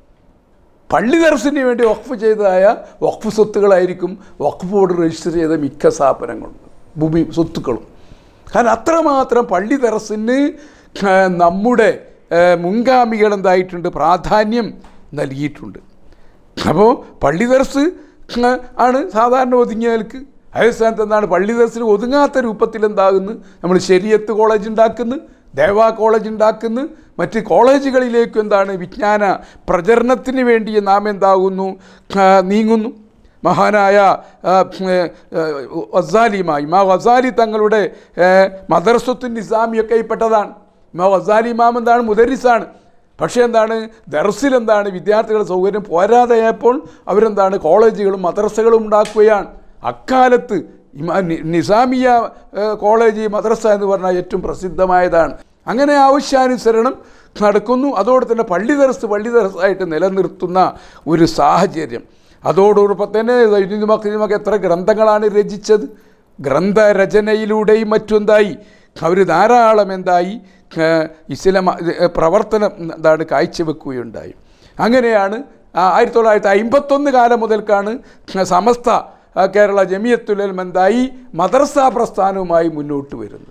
പള്ളി ദർശന് വേണ്ടി വഖഫ് ചെയ്തതായ വഖഫ് സ്വത്തുകളായിരിക്കും വഖഫ് ബോർഡ് രജിസ്റ്റർ ചെയ്ത മിക്ക സ്ഥാപനങ്ങളും ഭൂമി സ്വത്തുക്കളും കാരണം അത്രമാത്രം പള്ളി ദർശന് നമ്മുടെ ഏഹ്, മുൻഗാമികൾ എന്തായിട്ടുണ്ട് പ്രാധാന്യം നൽകിയിട്ടുണ്ട് അപ്പോൾ പള്ളി ദർസ് ആണ് സാധാരണ ഒതുങ്ങിയ നിലക്ക് അതേ സ്ഥാനത്ത് എന്താണ് പള്ളി ദർസിന് ഒതുങ്ങാത്ത രൂപത്തിൽ എന്താകുന്നു നമ്മൾ ശരിയത്ത് കോളേജ് ഉണ്ടാക്കുന്നു ദേവാ കോളേജ് ഉണ്ടാക്കുന്നു മറ്റ് കോളേജുകളിലേക്കും എന്താണ് വിജ്ഞാന പ്രചരണത്തിന് വേണ്ടി നാം എന്താകുന്നു ആ, നീങ്ങുന്നു മഹാനായ ആ, ഏ, ഏ, വസാലിമ ഇമാ വസാലി തങ്ങളുടെ ഏ, മദർസത്തുൻ നിസാമിയൊക്കെ പെട്ടതാണ് ഇമാ വസാലി ഇമാം എന്താണ് മുദരിസാണ് പക്ഷേ എന്താണ് ദർസിൽ എന്താണ് വിദ്യാർത്ഥികളുടെ സൗകര്യം പോരാതെയപ്പോൾ അവരെന്താണ് കോളേജുകളും മദ്രസകളും ഉണ്ടാക്കുകയാണ് അക്കാലത്ത് ഇമാ നി- നിസാമിയ ഏ, കോളേജ് മദ്രസ എന്ന് പറഞ്ഞാൽ ഏറ്റവും പ്രസിദ്ധമായതാണ് അങ്ങനെ ആവശ്യാനുസരണം നടക്കുന്നു അതോടെ തന്നെ പള്ളി ദർസ് പള്ളി ദർസായിട്ട് നിലനിർത്തുന്ന ഒരു സാഹചര്യം അതോടൊപ്പം തന്നെ മക്ക എത്ര ഗ്രന്ഥങ്ങളാണ് രചിച്ചത് ഗ്രന്ഥരചനയിലൂടെയും മറ്റും എന്തായി അവർ ധാരാളം എന്തായി ഏഹ് ഇസ്ലാം ഏഹ് പ്രവർത്തനം എന്താണ് കാഴ്ചവെക്കുകയുണ്ടായി അങ്ങനെയാണ് ആ, ആയിരത്തി തൊള്ളായിരത്തി അമ്പത്തൊന്ന് കാലം മുതൽക്കാണ് സമസ്ത ആ, കേരള ജമിയത്തുലം എന്തായി മദർസ പ്രസ്ഥാനവുമായി മുന്നോട്ട് വരുന്നത്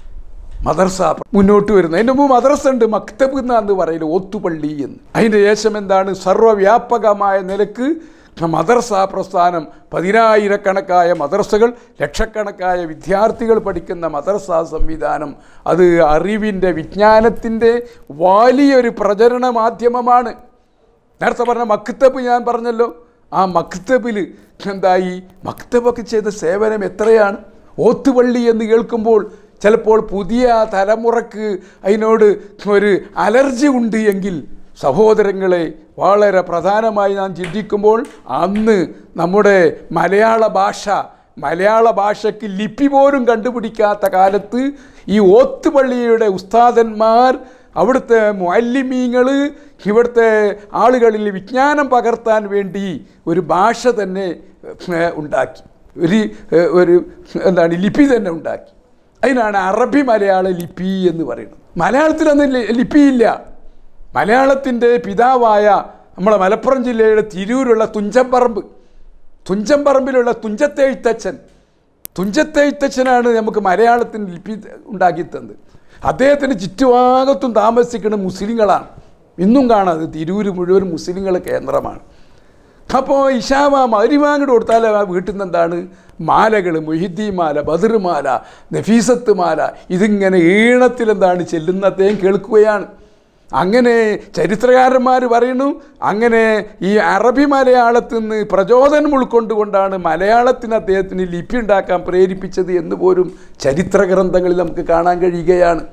മദർസ മുന്നോട്ട് വരുന്നത് അതിൻ്റെ മുമ്പ് മദർസ ഉണ്ട് മക്തബ് എന്നാന്ന് പറയില്ല ഒത്തുപള്ളി എന്ന് അതിൻ്റെ ശേഷം എന്താണ് സർവ്വവ്യാപകമായ നിലക്ക് മദർസ പ്രസ്ഥാനം പതിനായിരക്കണക്കായ മദർസകൾ ലക്ഷക്കണക്കായ വിദ്യാർത്ഥികൾ പഠിക്കുന്ന മദർസ സംവിധാനം അത് അറിവിൻ്റെ വിജ്ഞാനത്തിൻ്റെ വലിയൊരു പ്രചരണ മാധ്യമമാണ് നേരത്തെ പറഞ്ഞ മക്തബ് ഞാൻ പറഞ്ഞല്ലോ ആ മക്തബിൽ എന്തായി മക്തബൊക്കെ ചെയ്ത സേവനം എത്രയാണ് ഓത്തുപള്ളി എന്ന് കേൾക്കുമ്പോൾ ചിലപ്പോൾ പുതിയ തലമുറക്ക് അതിനോട് ഒരു അലർജി ഉണ്ട് എങ്കിൽ സഹോദരങ്ങളെ വളരെ പ്രധാനമായി നാം ചിന്തിക്കുമ്പോൾ അന്ന് നമ്മുടെ മലയാള ഭാഷ മലയാള ഭാഷയ്ക്ക് ലിപി പോലും കണ്ടുപിടിക്കാത്ത കാലത്ത് ഈ ഓത്തുപള്ളിയുടെ ഉസ്താദന്മാർ അവിടുത്തെ മുഅല്ലിമീങ്ങൾ ഇവിടുത്തെ ആളുകളിൽ വിജ്ഞാനം പകർത്താൻ വേണ്ടി ഒരു ഭാഷ തന്നെ ഏഹ്, ഉണ്ടാക്കി ഒരു ഏഹ്, ഒരു എന്താണ് ലിപി തന്നെ ഉണ്ടാക്കി അതിനാണ് അറബി മലയാള ലിപി എന്ന് പറയുന്നത് മലയാളത്തിലൊന്നും ലി- ലിപിയില്ല മലയാളത്തിൻ്റെ പിതാവായ നമ്മളെ മലപ്പുറം ജില്ലയുടെ തിരൂരുള്ള തുഞ്ചമ്പറമ്പ് തുഞ്ചമ്പറമ്പിലുള്ള തുഞ്ചത്തെഴുത്തച്ഛൻ തുഞ്ചത്തെഴുത്തച്ഛനാണ് നമുക്ക് മലയാളത്തിന് ലിപി ഉണ്ടാക്കി തന്നത് അദ്ദേഹത്തിന് ചുറ്റുഭാഗത്തും താമസിക്കുന്ന മുസ്ലിങ്ങളാണ് ഇന്നും കാണാതെ തിരൂര് മുഴുവൻ മുസ്ലിങ്ങളെ കേന്ദ്രമാണ് അപ്പോൾ ഇഷാമ മരിമാങ്ങോട് കൊടുത്താൽ ആ വീട്ടിൽ നിന്ന് എന്താണ് മാലകൾ മൊഹിദ്ദീൻ മാല ബദർ മാല നഫീസത്ത് മാല ഇതിങ്ങനെ ഈണത്തിൽ എന്താണ് ചെല്ലുന്നതേം കേൾക്കുകയാണ് അങ്ങനെ ചരിത്രകാരന്മാർ പറയുന്നു അങ്ങനെ ഈ അറബി മലയാളത്തിൽ നിന്ന് പ്രചോദനം ഉൾക്കൊണ്ടുകൊണ്ടാണ് മലയാളത്തിന് അദ്ദേഹത്തിന് ലിപി ഉണ്ടാക്കാൻ പ്രേരിപ്പിച്ചത് എന്ന് പോലും ചരിത്ര ഗ്രന്ഥങ്ങളിൽ നമുക്ക് കാണാൻ കഴിയുകയാണ്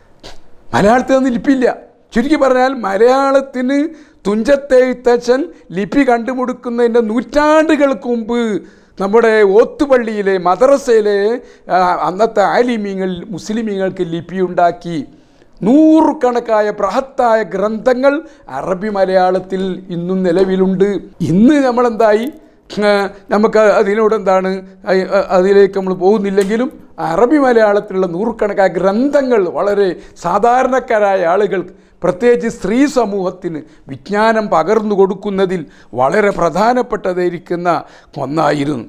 മലയാളത്തിൽ നിന്ന് ലിപിയില്ല ചുരുക്കി പറഞ്ഞാൽ മലയാളത്തിന് തുഞ്ചത്തെഴുത്തച്ഛൻ ലിപി കണ്ടുമുടുക്കുന്നതിൻ്റെ നൂറ്റാണ്ടുകൾക്ക് മുമ്പ് നമ്മുടെ ഓത്തുപള്ളിയിലെ മദ്രസയിലെ ആ, അന്നത്തെ ആലിമീങ്ങൾ മുസ്ലിമീങ്ങൾക്ക് ലിപി ഉണ്ടാക്കി നൂറുകണക്കായ ബൃഹത്തായ ഗ്രന്ഥങ്ങൾ അറബി മലയാളത്തിൽ ഇന്നും നിലവിലുണ്ട് ഇന്ന് നമ്മളെന്തായി ഏഹ് നമുക്ക് അതിനോട് എന്താണ് അയ്- അ- അതിലേക്ക് നമ്മൾ പോകുന്നില്ലെങ്കിലും അറബി മലയാളത്തിലുള്ള നൂറുകണക്കായ ഗ്രന്ഥങ്ങൾ വളരെ സാധാരണക്കാരായ ആളുകൾക്ക് പ്രത്യേകിച്ച് സ്ത്രീ സമൂഹത്തിന് വിജ്ഞാനം പകർന്നു കൊടുക്കുന്നതിൽ വളരെ പ്രധാനപ്പെട്ടതായിരിക്കുന്ന ഒന്നായിരുന്നു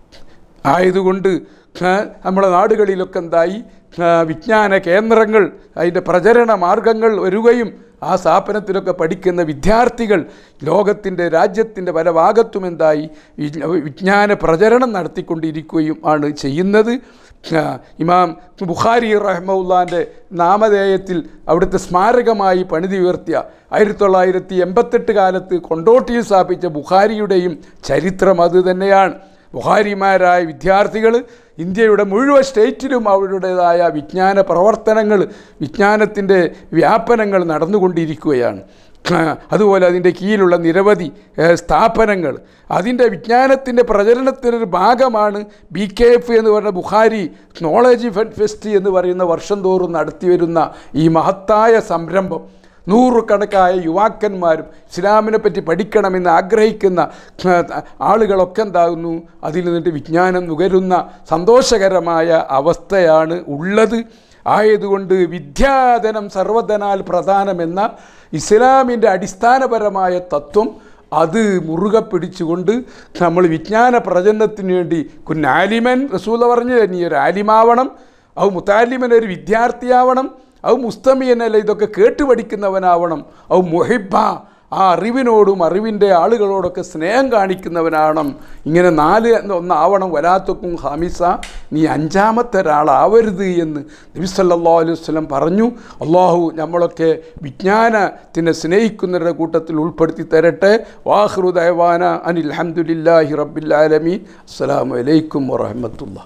ആയതുകൊണ്ട് ആ, നമ്മുടെ നാടുകളിലൊക്കെ എന്തായി ആ, വിജ്ഞാന കേന്ദ്രങ്ങൾ അതിൻ്റെ പ്രചരണ മാർഗങ്ങൾ വരികയും ആ സ്ഥാപനത്തിലൊക്കെ പഠിക്കുന്ന വിദ്യാർത്ഥികൾ ലോകത്തിൻ്റെ രാജ്യത്തിൻ്റെ പല ഭാഗത്തും എന്തായി വിജ്ഞ- വിജ്ഞാന പ്രചരണം നടത്തിക്കൊണ്ടിരിക്കുകയും ആണ് ചെയ്യുന്നത് ആ, ഇമാം ബുഖാരി റഹ്മുല്ലാൻ്റെ നാമധേയത്തിൽ അവിടുത്തെ സ്മാരകമായി പണിതി ഉയർത്തിയ ആയിരത്തി തൊള്ളായിരത്തി എൺപത്തെട്ട് കാലത്ത് കൊണ്ടോട്ടിയിൽ സ്ഥാപിച്ച ബുഖാരിയുടെയും ചരിത്രം അത് തന്നെയാണ് ബുഹാരിമാരായ വിദ്യാർത്ഥികൾ ഇന്ത്യയുടെ മുഴുവൻ സ്റ്റേറ്റിലും അവരുടേതായ വിജ്ഞാന പ്രവർത്തനങ്ങൾ വിജ്ഞാനത്തിൻ്റെ വ്യാപനങ്ങൾ നടന്നുകൊണ്ടിരിക്കുകയാണ് ആ, അതുപോലെ അതിൻ്റെ കീഴിലുള്ള നിരവധി ഏഹ്, സ്ഥാപനങ്ങൾ അതിൻ്റെ വിജ്ഞാനത്തിൻ്റെ പ്രചരണത്തിനൊരു ഭാഗമാണ് ബി കെ എഫ് എന്ന് പറയുന്ന ബുഹാരി നോളജ് ഫെസ്റ്റ് എന്ന് പറയുന്ന വർഷം തോറും നടത്തി വരുന്ന ഈ മഹത്തായ സംരംഭം നൂറുകണക്കായ യുവാക്കന്മാരും ഇസ്ലാമിനെ പറ്റി പഠിക്കണമെന്ന് ആഗ്രഹിക്കുന്ന ആ, ആളുകളൊക്കെ എന്താകുന്നു അതിൽ നിന്നിട്ട് വിജ്ഞാനം നുകരുന്ന സന്തോഷകരമായ അവസ്ഥയാണ് ഉള്ളത് ആയതുകൊണ്ട് വിദ്യാധനം സർവധനാൽ പ്രധാനമെന്ന ഇസ്ലാമിൻ്റെ അടിസ്ഥാനപരമായ തത്വം അത് മുറുകെ പിടിച്ചുകൊണ്ട് നമ്മൾ വിജ്ഞാന പ്രചരണത്തിന് വേണ്ടി കുന്നാലിമൻ റസൂല പറഞ്ഞു നീ ഒരു ആലിമാവണം അത് മുത്താലിമൻ ഒരു വിദ്യാർത്ഥിയാവണം അത് മുസ്തമിയനല്ല ഇതൊക്കെ കേട്ട് പഠിക്കുന്നവനാവണം അത് മുഹിബ ആ അറിവിനോടും അറിവിൻ്റെ ആളുകളോടൊക്കെ സ്നേഹം കാണിക്കുന്നവനാവണം ഇങ്ങനെ നാല് ഒന്നാവണം വലാത്തക്കും ഹാമിസ നീ അഞ്ചാമത്തെ ഒരാളാവരുത് എന്ന് നബി സല്ലല്ലാഹു അലൈഹി വസല്ലം പറഞ്ഞു അള്ളാഹു നമ്മളൊക്കെ വിജ്ഞാനത്തിനെ സ്നേഹിക്കുന്നവരുടെ കൂട്ടത്തിൽ ഉൾപ്പെടുത്തി തരട്ടെ വാഹ്റു ദൈവാന അനിൽ അഹമ്മദില്ലാഹി റബ്ബിൽ ആലമീൻ അസ്സലാമു അലൈക്കും വറഹമത്തുള്ള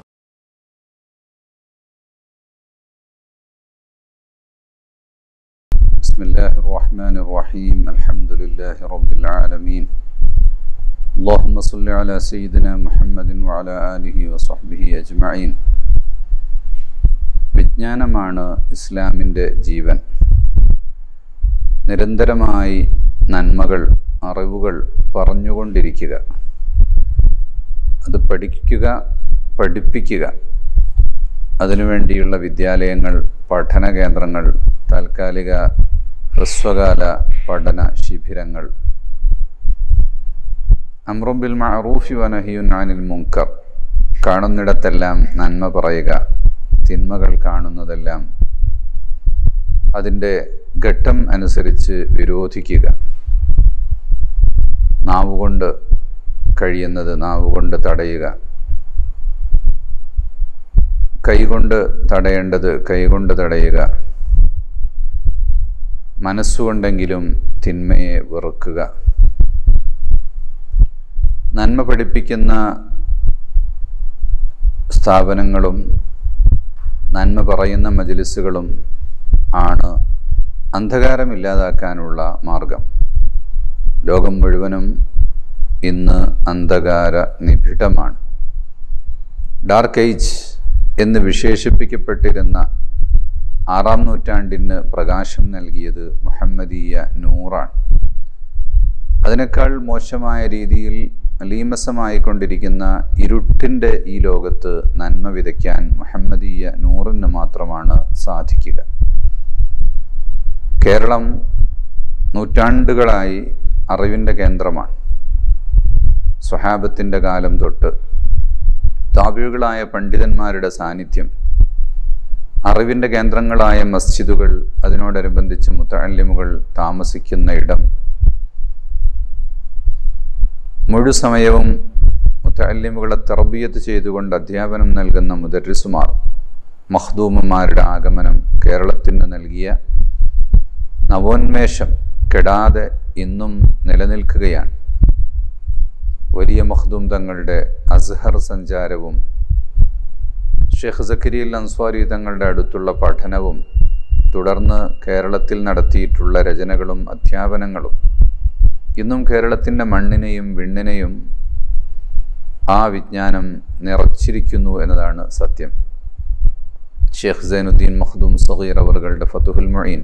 بسم الله الرحمن الرحيم الحمد لله رب العالمين اللهم صل على سيدنا محمد وعلى آله وصحبه أجمعين വിജ്ഞാനമാണ് ഇസ്ലാമിൻ്റെ ജീവൻ നിരന്തരമായി നന്മകൾ അറിവുകൾ പറഞ്ഞുകൊണ്ടിരിക്കുക അത് പഠിക്കുക പഠിപ്പിക്കുക അതിനുവേണ്ടിയുള്ള വിദ്യാലയങ്ങൾ പഠന കേന്ദ്രങ്ങൾ താൽക്കാലിക ഹ്രസ്വകാല പഠന ശിബിരങ്ങൾ അമ്രുബിൽ മഅറൂഫി വനഹിയുൻ അനിൽ മുങ്കർ കാണുന്നിടത്തെല്ലാം നന്മ പറയുക തിന്മകൾ കാണുന്നതെല്ലാം അതിൻ്റെ ഘട്ടം അനുസരിച്ച് വിരോധിക്കുക നാവുകൊണ്ട് കഴിയുന്നത് നാവുകൊണ്ട് തടയുക കൈകൊണ്ട് തടയേണ്ടത് കൈകൊണ്ട് തടയുക മനസ്സുകൊണ്ടെങ്കിലും തിന്മയെ വെറുക്കുക നന്മ പഠിപ്പിക്കുന്ന സ്ഥാപനങ്ങളും നന്മ പറയുന്ന മജിലിസുകളും ആണ് അന്ധകാരമില്ലാതാക്കാനുള്ള മാർഗം ലോകം മുഴുവനും ഇന്ന് അന്ധകാര നിബിഡമാണ് ഡാർക്ക് ഏജ് എന്ന് വിശേഷിപ്പിക്കപ്പെട്ടിരുന്ന ആറാം നൂറ്റാണ്ടിന് പ്രകാശം നൽകിയത് മുഹമ്മദീയ നൂറാണ് അതിനേക്കാൾ മോശമായ രീതിയിൽ ലീമസമായിക്കൊണ്ടിരിക്കുന്ന ഇരുട്ടിൻ്റെ ഈ ലോകത്ത് നന്മ വിതയ്ക്കാൻ മുഹമ്മദീയ നൂറിന് മാത്രമാണ് സാധിക്കുക കേരളം നൂറ്റാണ്ടുകളായി അറിവിൻ്റെ കേന്ദ്രമാണ് സ്വഹാബത്തിൻ്റെ കാലം തൊട്ട് താപികളായ പണ്ഡിതന്മാരുടെ സാന്നിധ്യം അറിവിൻ്റെ കേന്ദ്രങ്ങളായ മസ്ജിദുകൾ അതിനോടനുബന്ധിച്ച് മുത്തല്ലിമുകൾ താമസിക്കുന്ന ഇടം മുഴുസമയവും മുത്തല്ലിമുകളെ തർബിയത്ത് ചെയ്തുകൊണ്ട് അധ്യാപനം നൽകുന്ന മുദരിസുമാർ മഹ്ദൂമന്മാരുടെ ആഗമനം കേരളത്തിന് നൽകിയ നവോന്മേഷം കെടാതെ ഇന്നും നിലനിൽക്കുകയാണ് വലിയ മഖ്ദൂം തങ്ങളുടെ അസ്ഹർ സഞ്ചാരവും ഷെയ്ഖ് സക്കരിയൽ അൻസ്വാരി തങ്ങളുടെ അടുത്തുള്ള പഠനവും തുടർന്ന് കേരളത്തിൽ നടത്തിയിട്ടുള്ള രചനകളും അധ്യാപനങ്ങളും ഇന്നും കേരളത്തിൻ്റെ മണ്ണിനെയും വിണ്ണിനെയും ആ വിജ്ഞാനം നിറച്ചിരിക്കുന്നു എന്നതാണ് സത്യം ഷെയ്ഖ് സൈനുദ്ദീൻ മഖ്ദൂം സഹീർ അവറുകളുടെ ഫതുഹുൽ മൊയ്ൻ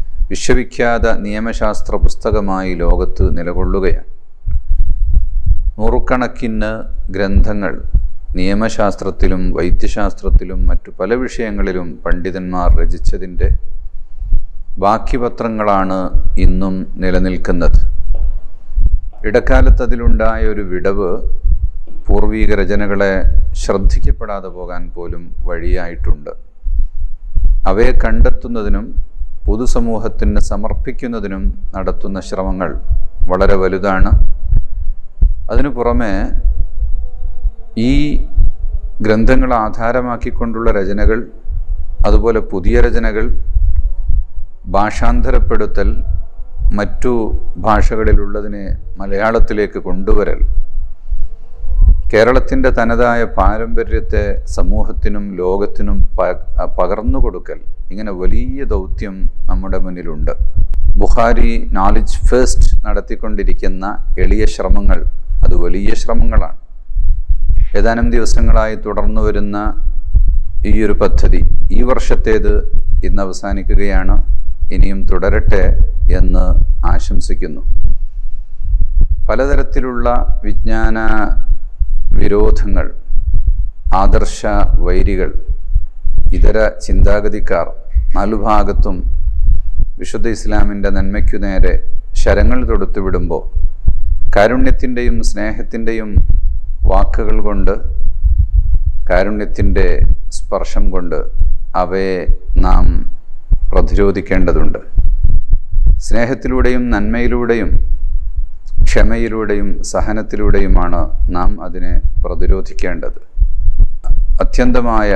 വിശ്വവിഖ്യാത നിയമശാസ്ത്ര പുസ്തകമായി ലോകത്ത് നിലകൊള്ളുകയാണ് നൂറുകണക്കിന് ഗ്രന്ഥങ്ങൾ നിയമശാസ്ത്രത്തിലും വൈദ്യശാസ്ത്രത്തിലും മറ്റു പല വിഷയങ്ങളിലും പണ്ഡിതന്മാർ രചിച്ചതിൻ്റെ ബാക്കി പത്രങ്ങളാണ് ഇന്നും നിലനിൽക്കുന്നത് ഇടക്കാലത്ത് അതിലുണ്ടായ ഒരു വിടവ് പൂർവീക രചനകളെ ശ്രദ്ധിക്കപ്പെടാതെ പോകാൻ പോലും വഴിയായിട്ടുണ്ട് അവയെ കണ്ടെത്തുന്നതിനും പൊതുസമൂഹത്തിന് സമർപ്പിക്കുന്നതിനും നടത്തുന്ന ശ്രമങ്ങൾ വളരെ വലുതാണ് അതിനു പുറമെ ഈ ഗ്രന്ഥങ്ങൾ ആധാരമാക്കിക്കൊണ്ടുള്ള രചനകൾ അതുപോലെ പുതിയ രചനകൾ ഭാഷാന്തരപ്പെടുത്തൽ മറ്റു ഭാഷകളിലുള്ളതിനെ മലയാളത്തിലേക്ക് കൊണ്ടുവരൽ കേരളത്തിൻ്റെ തനതായ പാരമ്പര്യത്തെ സമൂഹത്തിനും ലോകത്തിനും പ- പകർന്നു കൊടുക്കൽ ഇങ്ങനെ വലിയ ദൗത്യം നമ്മുടെ മുന്നിലുണ്ട് ബുഖാരി നോളജ് ഫസ്റ്റ് നടത്തിക്കൊണ്ടിരിക്കുന്ന എളിയ ശ്രമങ്ങൾ അത് വലിയ ശ്രമങ്ങളാണ് ഏതാനും ദിവസങ്ങളായി തുടർന്നു വരുന്ന ഈ ഒരു പദ്ധതി ഈ വർഷത്തേത് ഇന്ന് അവസാനിക്കുകയാണ് ഇനിയും തുടരട്ടെ എന്ന് ആശംസിക്കുന്നു പലതരത്തിലുള്ള വിജ്ഞാന വിരോധങ്ങൾ ആദർശ വൈരികൾ ഇതര ചിന്താഗതിക്കാർ നാലുഭാഗത്തും വിശുദ്ധ ഇസ്ലാമിൻ്റെ നന്മയ്ക്കു നേരെ ശരങ്ങൾ തൊടുത്തു വിടുമ്പോൾ കാരുണ്യത്തിൻ്റെയും സ്നേഹത്തിൻ്റെയും വാക്കുകൾ കൊണ്ട് കാരുണ്യത്തിൻ്റെ സ്പർശം കൊണ്ട് അവയെ നാം പ്രതിരോധിക്കേണ്ടതുണ്ട് സ്നേഹത്തിലൂടെയും നന്മയിലൂടെയും ക്ഷമയിലൂടെയും സഹനത്തിലൂടെയുമാണ് നാം അതിനെ പ്രതിരോധിക്കേണ്ടത് അത്യന്തമായ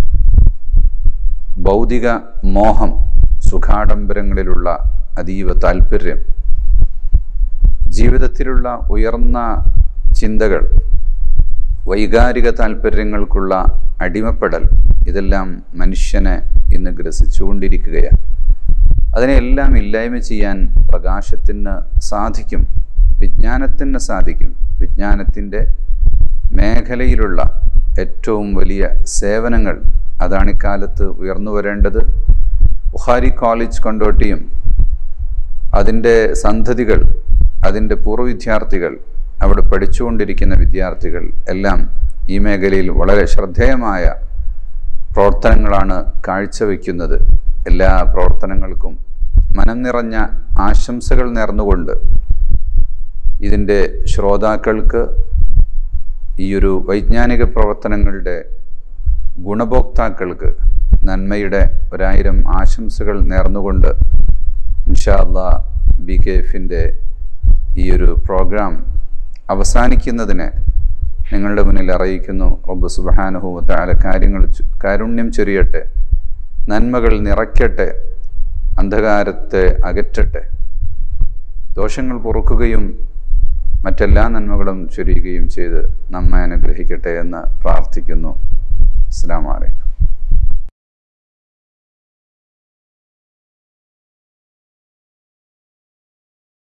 ഭൗതിക മോഹം സുഖാഡംബരങ്ങളിലുള്ള അതീവ താല്പര്യം ജീവിതത്തിലുള്ള ഉയർന്ന ചിന്തകൾ വൈകാരിക താല്പര്യങ്ങൾക്കുള്ള അടിമപ്പെടൽ ഇതെല്ലാം മനുഷ്യനെ ഇന്ന് ഗ്രസിച്ചുകൊണ്ടിരിക്കുകയാണ് അതിനെല്ലാം ഇല്ലായ്മ ചെയ്യാൻ പ്രകാശത്തിന് സാധിക്കും വിജ്ഞാനത്തിന് സാധിക്കും വിജ്ഞാനത്തിൻ്റെ മേഖലയിലുള്ള ഏറ്റവും വലിയ സേവനങ്ങൾ അതാണ് ഇക്കാലത്ത് ഉയർന്നു വരേണ്ടത് ബുഹാരി കോളേജ് കൊണ്ടോട്ടിയും അതിൻ്റെ സന്തതികൾ അതിൻ്റെ പൂർവ്വ വിദ്യാർത്ഥികൾ അവിടെ പഠിച്ചുകൊണ്ടിരിക്കുന്ന വിദ്യാർത്ഥികൾ എല്ലാം ഈ മേഖലയിൽ വളരെ ശ്രദ്ധേയമായ പ്രവർത്തനങ്ങളാണ് കാഴ്ചവെക്കുന്നത് എല്ലാ പ്രവർത്തനങ്ങൾക്കും മനം നിറഞ്ഞ ആശംസകൾ നേർന്നുകൊണ്ട് ഇതിൻ്റെ ശ്രോതാക്കൾക്ക് ഈയൊരു വൈജ്ഞാനിക പ്രവർത്തനങ്ങളുടെ ഗുണഭോക്താക്കൾക്ക് നന്മയുടെ ഒരായിരം ആശംസകൾ നേർന്നുകൊണ്ട് ഇൻഷാല്ല ബി കെ എഫിൻ്റെ ഈയൊരു പ്രോഗ്രാം അവസാനിക്കുന്നതിന് നിങ്ങളുടെ മുന്നിൽ അറിയിക്കുന്നു റബ്ബ് സുബഹാനുഭവത്താല കാര്യങ്ങൾ ചു- കാരുണ്യം ചൊരിയട്ടെ നന്മകൾ നിറയ്ക്കട്ടെ അന്ധകാരത്തെ അകറ്റട്ടെ ദോഷങ്ങൾ പൊറുക്കുകയും മറ്റെല്ലാ നന്മകളും ചൊരിയുകയും ചെയ്ത് നമ്മെ അനുഗ്രഹിക്കട്ടെ എന്ന് പ്രാർത്ഥിക്കുന്നു അസ്സാം വലൈക്കും